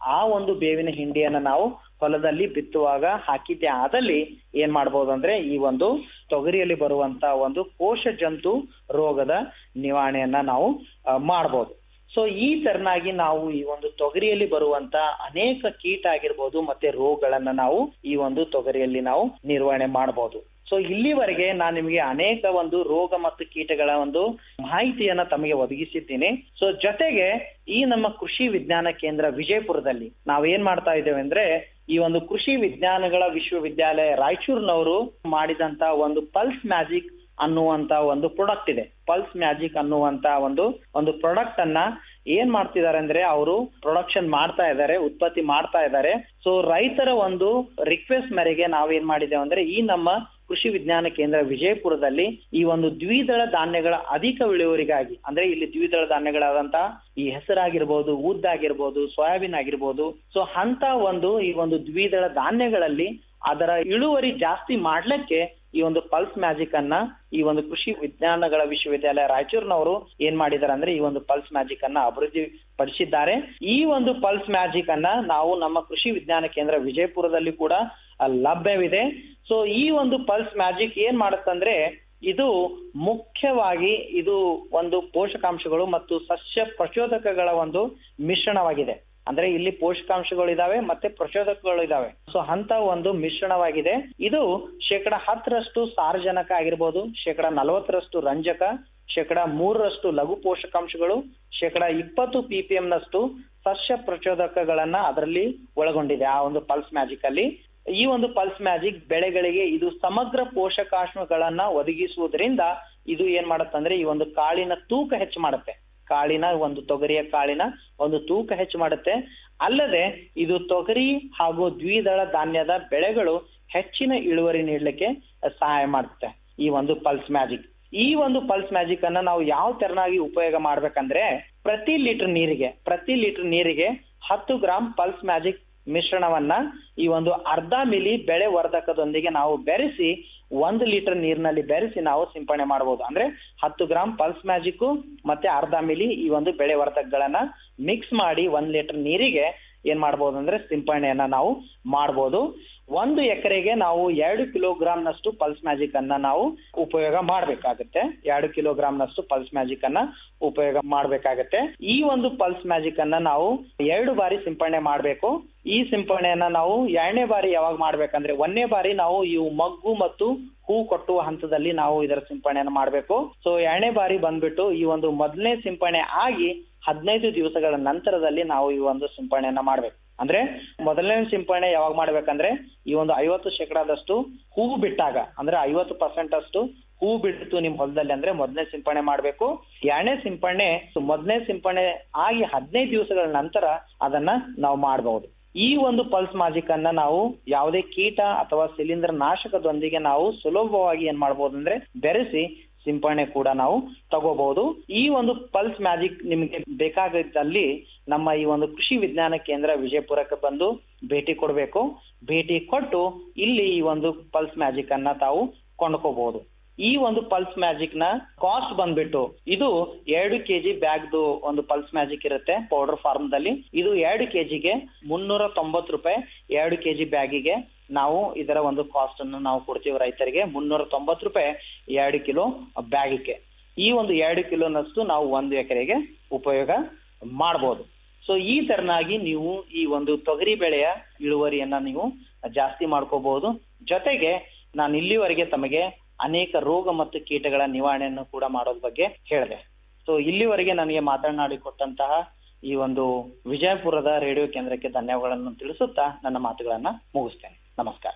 ಆ ಒಂದು ಬೇವಿನ ಹಿಂಡಿಯನ್ನ ನಾವು ಹೊಲದಲ್ಲಿ ಬಿತ್ತುವಾಗ ಹಾಕಿದ್ದೆ ಆದಲ್ಲಿ ಏನ್ ಮಾಡ್ಬೋದು ಅಂದ್ರೆ ಈ ಒಂದು ತೊಗರಿಯಲ್ಲಿ ಬರುವಂತ ಒಂದು ಕೋಶ ಜಂತು ರೋಗದ ನಿವಾರಣೆಯನ್ನ ನಾವು ಆ, ಮಾಡ್ಬೋದು ಸೊ ಈ ತರನಾಗಿ ನಾವು ಈ ಒಂದು ತೊಗರಿಯಲ್ಲಿ ಬರುವಂತ ಅನೇಕ ಕೀಟ ಆಗಿರ್ಬೋದು ಮತ್ತೆ ರೋಗಗಳನ್ನ ನಾವು ಈ ಒಂದು ತೊಗರಿಯಲ್ಲಿ ನಾವು ನಿರ್ವಹಣೆ ಮಾಡಬಹುದು ಸೊ ಇಲ್ಲಿವರೆಗೆ ನಾನು ನಿಮಗೆ ಅನೇಕ ಒಂದು ರೋಗ ಮತ್ತು ಕೀಟಗಳ ಒಂದು ಮಾಹಿತಿಯನ್ನ ತಮಗೆ ಒದಗಿಸಿದ್ದೀನಿ ಸೊ ಜೊತೆಗೆ ಈ ನಮ್ಮ ಕೃಷಿ ವಿಜ್ಞಾನ ಕೇಂದ್ರ ವಿಜಯಪುರದಲ್ಲಿ ನಾವು ಏನ್ ಮಾಡ್ತಾ ಇದ್ದೇವೆ ಅಂದ್ರೆ ಈ ಒಂದು ಕೃಷಿ ವಿಜ್ಞಾನಗಳ ವಿಶ್ವವಿದ್ಯಾಲಯ ರಾಯಚೂರಿನವರು ಮಾಡಿದಂತ ಒಂದು ಪಲ್ಸ್ ಮ್ಯಾಜಿಕ್ ಅನ್ನುವಂತ ಒಂದು ಪ್ರಾಡಕ್ಟ್ ಇದೆ ಪಲ್ಸ್ ಮ್ಯಾಜಿಕ್ ಅನ್ನುವಂತ ಒಂದು ಒಂದು ಪ್ರಾಡಕ್ಟ್ ಅನ್ನ ಏನ್ ಮಾಡ್ತಿದ್ದಾರೆ ಅಂದ್ರೆ ಅವರು ಪ್ರೊಡಕ್ಷನ್ ಮಾಡ್ತಾ ಇದ್ದಾರೆ ಉತ್ಪತ್ತಿ ಮಾಡ್ತಾ ಇದ್ದಾರೆ ಸೊ ರೈತರ ಒಂದು ರಿಕ್ವೆಸ್ಟ್ ಮೇರೆಗೆ ನಾವೇನ್ ಮಾಡಿದ್ದೇವೆ ಅಂದ್ರೆ ಈ ನಮ್ಮ ಕೃಷಿ ವಿಜ್ಞಾನ ಕೇಂದ್ರ ವಿಜಯಪುರದಲ್ಲಿ ಈ ಒಂದು ದ್ವಿದಳ ಧಾನ್ಯಗಳ ಅಧಿಕ ಇಳುವರಿಗಾಗಿ ಅಂದ್ರೆ ಇಲ್ಲಿ ದ್ವಿದಳ ಧಾನ್ಯಗಳಾದಂತ ಈ ಹೆಸರಾಗಿರ್ಬೋದು ಉದ್ದಾಗಿರ್ಬೋದು ಸೋಯಾಬೀನ್ ಆಗಿರ್ಬೋದು ಸೊ ಅಂತ ಒಂದು ಈ ಒಂದು ದ್ವಿದಳ ಧಾನ್ಯಗಳಲ್ಲಿ ಅದರ ಇಳುವರಿ ಜಾಸ್ತಿ ಮಾಡ್ಲಿಕ್ಕೆ ಈ ಒಂದು ಪಲ್ಸ್ ಮ್ಯಾಜಿಕ್ ಅನ್ನ ಈ ಒಂದು ಕೃಷಿ ವಿಜ್ಞಾನಗಳ ವಿಶ್ವವಿದ್ಯಾಲಯ ರಾಯಚೂರಿನವರು ಏನ್ ಮಾಡಿದ್ದಾರೆ ಅಂದ್ರೆ ಈ ಒಂದು ಪಲ್ಸ್ ಮ್ಯಾಜಿಕ್ ಅನ್ನ ಅಭಿವೃದ್ಧಿ ಪಡಿಸಿದ್ದಾರೆ ಈ ಒಂದು ಪಲ್ಸ್ ಮ್ಯಾಜಿಕ್ ಅನ್ನ ನಾವು ನಮ್ಮ ಕೃಷಿ ವಿಜ್ಞಾನ ಕೇಂದ್ರ ವಿಜಯಪುರದಲ್ಲಿ ಕೂಡ ಆ, ಲಭ್ಯವಿದೆ ಸೊ ಈ ಒಂದು ಪಲ್ಸ್ ಮ್ಯಾಜಿಕ್ ಏನ್ ಮಾಡುತ್ತಂದ್ರೆ ಇದು ಮುಖ್ಯವಾಗಿ ಇದು ಒಂದು ಪೋಷಕಾಂಶಗಳು ಮತ್ತು ಸಸ್ಯ ಪ್ರಚೋದಕಗಳ ಒಂದು ಮಿಶ್ರಣವಾಗಿದೆ ಅಂದ್ರೆ ಇಲ್ಲಿ ಪೋಷಕಾಂಶಗಳು ಇದಾವೆ ಮತ್ತೆ ಪ್ರಚೋದಕಗಳು ಇದಾವೆ ಸೊ ಅಂತ ಒಂದು ಮಿಶ್ರಣವಾಗಿದೆ ಇದು ಶೇಕಡ ಹತ್ತರಷ್ಟು ಸಾರಜನಕ ಆಗಿರ್ಬೋದು ಶೇಕಡ ನಲವತ್ತರಷ್ಟು ರಂಜಕ ಶೇಕಡ ಮೂರರಷ್ಟು ಲಘು ಪೋಷಕಾಂಶಗಳು ಶೇಕಡ ಇಪ್ಪತ್ತು ಪಿಪಿಎಂ ನಷ್ಟು ಸಸ್ಯ ಪ್ರಚೋದಕಗಳನ್ನ ಅದರಲ್ಲಿ ಒಳಗೊಂಡಿದೆ ಆ ಒಂದು ಪಲ್ಸ್ ಮ್ಯಾಜಿಕ್ ಅಲ್ಲಿ ಈ ಒಂದು ಪಲ್ಸ್ ಮ್ಯಾಜಿಕ್ ಬೆಳೆಗಳಿಗೆ ಇದು ಸಮಗ್ರ ಪೋಷಕಾಂಶಗಳನ್ನ ಒದಗಿಸುವುದರಿಂದ ಇದು ಏನ್ ಮಾಡುತ್ತಂದ್ರೆ ಈ ಒಂದು ಕಾಳಿನ ತೂಕ ಹೆಚ್ಚು ಮಾಡುತ್ತೆ ಕಾಳಿನ ಒಂದು ತೊಗರಿಯ ಕಾಳಿನ ಒಂದು ತೂಕ ಹೆಚ್ಚು ಮಾಡುತ್ತೆ ಅಲ್ಲದೆ ಇದು ತೊಗರಿ ಹಾಗೂ ದ್ವಿದಳ ಧಾನ್ಯದ ಬೆಳೆಗಳು ಹೆಚ್ಚಿನ ಇಳುವರಿ ನೀಡಲಿಕ್ಕೆ ಸಹಾಯ ಮಾಡುತ್ತೆ ಈ ಒಂದು ಪಲ್ಸ್ ಮ್ಯಾಜಿಕ್ ಈ ಒಂದು ಪಲ್ಸ್ ಮ್ಯಾಜಿಕ್ ಅನ್ನ ನಾವು ಯಾವ ತೆರನಾಗಿ ಉಪಯೋಗ ಮಾಡ್ಬೇಕಂದ್ರೆ ಪ್ರತಿ ಲೀಟರ್ ನೀರಿಗೆ ಪ್ರತಿ ಲೀಟರ್ ನೀರಿಗೆ ಹತ್ತು ಗ್ರಾಂ ಪಲ್ಸ್ ಮ್ಯಾಜಿಕ್ ಮಿಶ್ರಣವನ್ನ ಈ ಒಂದು ಅರ್ಧ ಮಿಲಿ ಬೆಳೆ ವರ್ಧಕದೊಂದಿಗೆ ನಾವು ಬೆರೆಸಿ ಒಂದು ಲೀಟರ್ ನೀರಿನಲ್ಲಿ ಬೆರೆಸಿ ನಾವು ಸಿಂಪಡಣೆ ಮಾಡಬಹುದು ಅಂದ್ರೆ ಹತ್ತು ಗ್ರಾಂ ಪಲ್ಸ್ ಮ್ಯಾಜಿಕ್ ಮತ್ತೆ ಅರ್ಧ ಮಿಲಿ ಈ ಒಂದು ಬೆಳೆ ವರ್ಧಕಗಳನ್ನ ಮಿಕ್ಸ್ ಮಾಡಿ ಒಂದ್ ಲೀಟರ್ ನೀರಿಗೆ ಏನ್ ಮಾಡ್ಬೋದು ಅಂದ್ರೆ ಸಿಂಪಡಣೆಯನ್ನ ನಾವು ಮಾಡ್ಬೋದು ಒಂದು ಎಕರೆಗೆ ನಾವು ಎರಡು ಕಿಲೋಗ್ರಾಮ್ ನಷ್ಟು ಪಲ್ಸ್ ಮ್ಯಾಜಿಕ್ ಅನ್ನ ನಾವು ಉಪಯೋಗ ಮಾಡ್ಬೇಕಾಗತ್ತೆ ಎರಡು ಕಿಲೋಗ್ರಾಮ್ ನಷ್ಟು ಪಲ್ಸ್ ಮ್ಯಾಜಿಕ್ ಅನ್ನ ಉಪಯೋಗ ಮಾಡ್ಬೇಕಾಗತ್ತೆ ಈ ಒಂದು ಪಲ್ಸ್ ಮ್ಯಾಜಿಕ್ ಅನ್ನ ನಾವು ಎರಡು ಬಾರಿ ಸಿಂಪಡಣೆ ಮಾಡ್ಬೇಕು ಈ ಸಿಂಪಡಣೆಯನ್ನ ನಾವು ಎರಡನೇ ಬಾರಿ ಯಾವಾಗ ಮಾಡ್ಬೇಕಂದ್ರೆ ಒಂದನೇ ಬಾರಿ ನಾವು ಇವು ಮಗ್ಗು ಮತ್ತು ಹೂ ಕೊಟ್ಟುವ ಹಂತದಲ್ಲಿ ನಾವು ಇದರ ಸಿಂಪಡಣೆಯನ್ನು ಮಾಡಬೇಕು ಸೊ ಎರಡನೇ ಬಾರಿ ಬಂದ್ಬಿಟ್ಟು ಈ ಒಂದು ಮೊದಲನೇ ಸಿಂಪಡಣೆ ಆಗಿ ಹದಿನೈದು ದಿವಸಗಳ ನಂತರದಲ್ಲಿ ನಾವು ಈ ಒಂದು ಸಿಂಪಡಣೆಯನ್ನ ಮಾಡ್ಬೇಕು ಅಂದ್ರೆ ಮೊದಲನೇ ಸಿಂಪಡಣೆ ಯಾವಾಗ ಮಾಡ್ಬೇಕಂದ್ರೆ ಈ ಒಂದು ಐವತ್ತು ಶೇಕಡಾದಷ್ಟು ಹೂ ಬಿಟ್ಟಾಗ ಅಂದ್ರೆ ಐವತ್ತು ಪರ್ಸೆಂಟ್ ಅಷ್ಟು ಹೂ ಬಿಡ್ತು ನಿಮ್ ಹೊಲದಲ್ಲಿ ಅಂದ್ರೆ ಮೊದಲನೇ ಸಿಂಪಡಣೆ ಮಾಡ್ಬೇಕು ಎರಡನೇ ಸಿಂಪಡಣೆ ಮೊದಲನೇ ಸಿಂಪಡಣೆ ಆಗಿ ಹದಿನೈದು ದಿವಸಗಳ ನಂತರ ಅದನ್ನ ನಾವು ಮಾಡಬಹುದು ಈ ಒಂದು ಪಲ್ಸ್ ಮ್ಯಾಜಿಕ್ ಅನ್ನ ನಾವು ಯಾವುದೇ ಕೀಟ ಅಥವಾ ಶಿಲೀಂಧ್ರ ನಾಶಕದೊಂದಿಗೆ ನಾವು ಸುಲಭವಾಗಿ ಏನ್ ಮಾಡಬಹುದು ಅಂದ್ರೆ ಬೆರೆಸಿ ಸಿಂಪಡಣೆ ಕೂಡ ನಾವು ತಗೋಬಹುದು ಈ ಒಂದು ಪಲ್ಸ್ ಮ್ಯಾಜಿಕ್ ನಿಮಗೆ ಬೇಕಾಗಿದ್ದಲ್ಲಿ ನಮ್ಮ ಈ ಒಂದು ಕೃಷಿ ವಿಜ್ಞಾನ ಕೇಂದ್ರ ವಿಜಯಪುರಕ್ಕೆ ಬಂದು ಭೇಟಿ ಕೊಡಬೇಕು ಭೇಟಿ ಕೊಟ್ಟು ಇಲ್ಲಿ ಈ ಒಂದು ಪಲ್ಸ್ ಮ್ಯಾಜಿಕ್ ಅನ್ನ ತಾವು ಕೊಂಡ್ಕೋಬಹುದು ಈ ಒಂದು ಪಲ್ಸ್ ಮ್ಯಾಜಿಕ್ ನ ಕಾಸ್ಟ್ ಬಂದ್ಬಿಟ್ಟು ಇದು ಎರಡು ಕೆಜಿ ಬ್ಯಾಗ್ದು ಒಂದು ಪಲ್ಸ್ ಮ್ಯಾಜಿಕ್ ಇರುತ್ತೆ ಪೌಡರ್ ಫಾರ್ಮ್ ದಲ್ಲಿ ಇದು ಎರಡು ಕೆಜಿಗೆ ಮುನ್ನೂರ ತೊಂಬತ್ತು ರೂಪಾಯಿ ಎರಡು ಕೆಜಿ ಬ್ಯಾಗಿಗೆ ನಾವು ಇದರ ಒಂದು ಕಾಸ್ಟ್ ಅನ್ನು ನಾವು ಕೊಡ್ತೀವಿ ರೈತರಿಗೆ ಮುನ್ನೂರ ತೊಂಬತ್ತು ರೂಪಾಯಿ ಎರಡು ಕಿಲೋ ಬ್ಯಾಗಿಗೆ ಈ ಒಂದು ಎರಡು ಕಿಲೋನಷ್ಟು ನಾವು ಒಂದು ಎಕರೆಗೆ ಉಪಯೋಗ ಮಾಡಬಹುದು ಸೊ ಈ ತರನಾಗಿ ನೀವು ಈ ಒಂದು ತೊಗರಿ ಬೆಳೆಯ ಇಳುವರಿಯನ್ನ ನೀವು ಜಾಸ್ತಿ ಮಾಡ್ಕೋಬಹುದು ಜೊತೆಗೆ ನಾನು ಇಲ್ಲಿವರೆಗೆ ತಮಗೆ ಅನೇಕ ರೋಗ ಮತ್ತು ಕೀಟಗಳ ನಿವಾರಣೆಯನ್ನು ಕೂಡ ಮಾಡೋದ್ ಬಗ್ಗೆ ಹೇಳಿದೆ ಸೊ ಇಲ್ಲಿವರೆಗೆ ನನಗೆ ಮಾತನಾಡಿ ಕೊಟ್ಟಂತಹ ಈ ಒಂದು ವಿಜಯಪುರದ ರೇಡಿಯೋ ಕೇಂದ್ರಕ್ಕೆ ಧನ್ಯವಾದಗಳನ್ನು ತಿಳಿಸುತ್ತಾ ನನ್ನ ಮಾತುಗಳನ್ನ ಮುಗಿಸ್ತೇನೆ ನಮಸ್ಕಾರ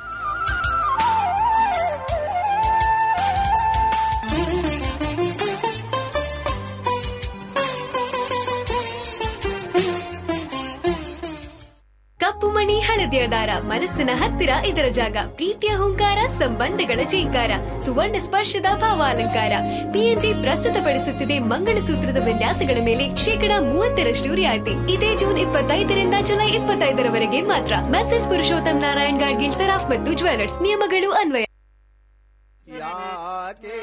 ಕಪ್ಪು ಮಣಿ ಹಳದಿಯ ದಾರ ಮನಸ್ಸಿನ ಹತ್ತಿರ ಇದರ ಜಾಗ ಪ್ರೀತಿಯ ಹುಂಕಾರ ಸಂಬಂಧಗಳ ಜೀಂಕಾರ ಸುವರ್ಣ ಸ್ಪರ್ಶದ ಭಾವಾಲಂಕಾರ ಪಿಎನ್ಜಿ ಪ್ರಸ್ತುತಪಡಿಸುತ್ತಿದೆ ಮಂಗಳಸೂತ್ರದ ವಿನ್ಯಾಸಗಳ ಮೇಲೆ ಶೇಕಡಾ ಮೂವತ್ತರಷ್ಟು ರಿಯಾಯಿತಿ ಇದೇ ಜೂನ್ ಇಪ್ಪತ್ತೈದರಿಂದ ಜುಲೈ ಇಪ್ಪತ್ತೈದರವರೆಗೆ ಮಾತ್ರ ಮೆಸೇಜ್ ಪುರುಷೋತ್ತಮ್ ನಾರಾಯಣ್ ಗಾಡ್ಗಿಲ್ ಸರಾಫ್ ಮತ್ತು ಜ್ಯುವೆಲರ್ಸ್ ನಿಯಮಗಳು ಅನ್ವಯ ಯಾಕೆ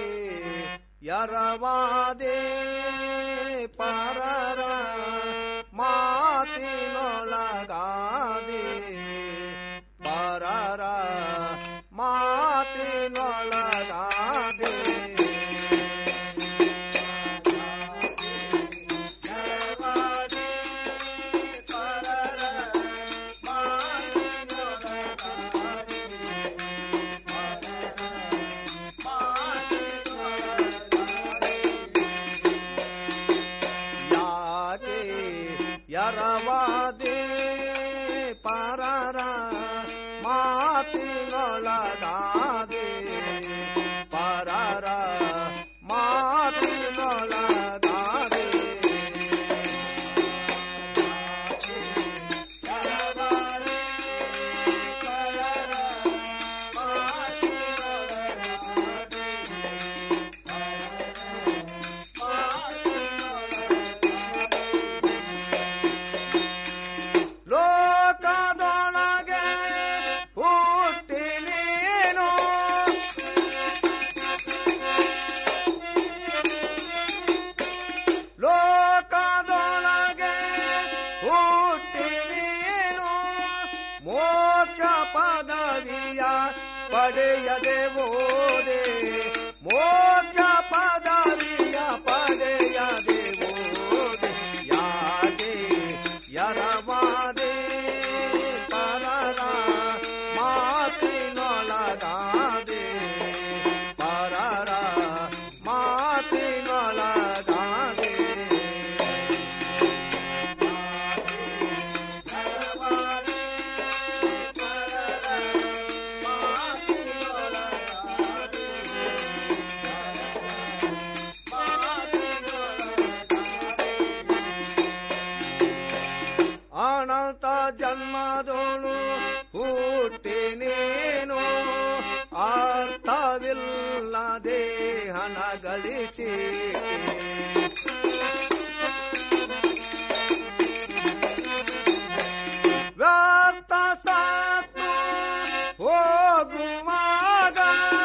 ಯರವಾದೆ ಪರರ ಮಾತಿನೊಳಗ ಎರವಾದೆ ಪರರ ಮಾತಿನೊಳಗಾದೆ ಪರರ ಮಾತಿನೊಳಗಾದೆ ಲೋಕದೊಳಗೆ ಹುಟ್ಟಿ ನೀನು ಲೋಕದೊಳಗೆ ಹುಟ್ಟಿ ನೀನು ಮೋಕ್ಷ ಪದವಿಯ ಪಡೆಯದೆ ಓದೆ ಮೋಕ್ಷ ಪದವಿಯ ಪಡೆಯದೆ ಓದೆ ಯಾಕೆ ಯರವಾದೆ ಪರರ ಮಾತಿನೊಳಗಾದೆ ಪರರ ಮಾತಿನೊಳಗಾದೆ ಅನಂತ ಜನ್ಮದೋಳು ಹುಟ್ಟಿ ನೀನು ಅರ್ಥವಿಲ್ಲದೆ ಹಣ ಗಳಿಸಿ ವ್ಯರ್ಥ ಸಾತು ಹೋಗುವಾಗ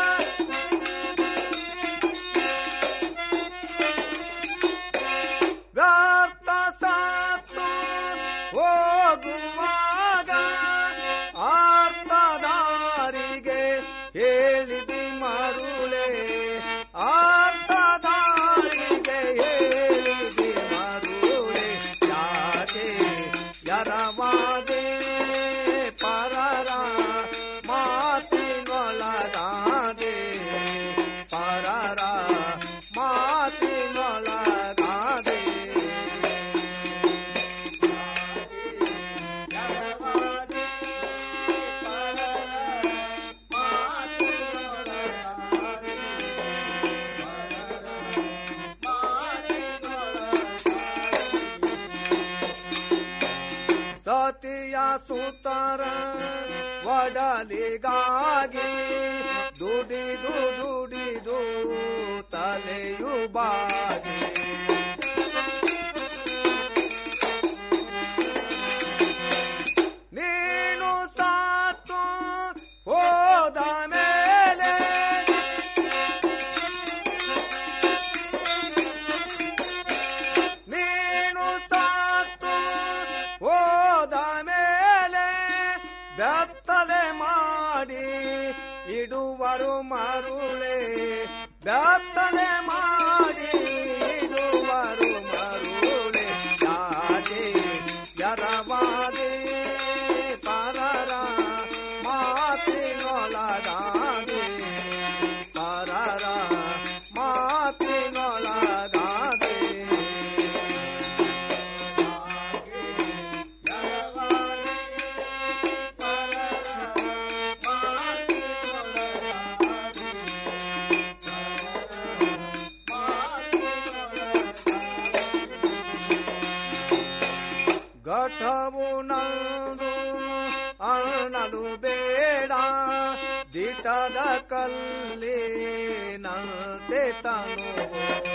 ವ್ಯರ್ಥ ಸಾತು ಹೋಗುವಾಗ ಅರ್ಥದಾರಿಗೆ ಹೇಳಿದಿ ಮರುಳೆ ಅರ್ಥದಾರಿಗೆ ಹೇಳಿದಿ ಮರುಳೆ ಯಾಕೆ ಯರವಾದೆ ಪರರ ಮಾತಿನೊಳಗಾದೆ ಪರರ ಮಾತಿನೊಳಗಾದೆ ಸತಿಯ ಸುತರ ಒಡಲಿಗಾಗಿ ದುಡಿದು ದುಡಿದು ತಲೆಯು ಬಾಗಿ ನೀನು ಸಾತು ಹೋದ ಮೇಲೆ ನೀನು ಸಾತು ಹೋದ ಮೇಲೆ ಬೆತ್ತಲೆ ಮಾಡಿ ಇಡುವರು ಮರುಳೆ ಬೆತ್ತಲೆ ಮಾಡಿ ಇಡುವರು ಮರುಳೆ ಯಾಕೆ ಯರವಾದೆ ಪರರ ಮಾತಿನೊಳಗಾದೆ ಪರರ ಮಾತಿನೊಳಗಾದೆ ಘಟವು ನಂದು ಅಣಲು ಬೇಡ ದಿಟದ ಕಲ್ಲಿನಂತೆ ತನುವು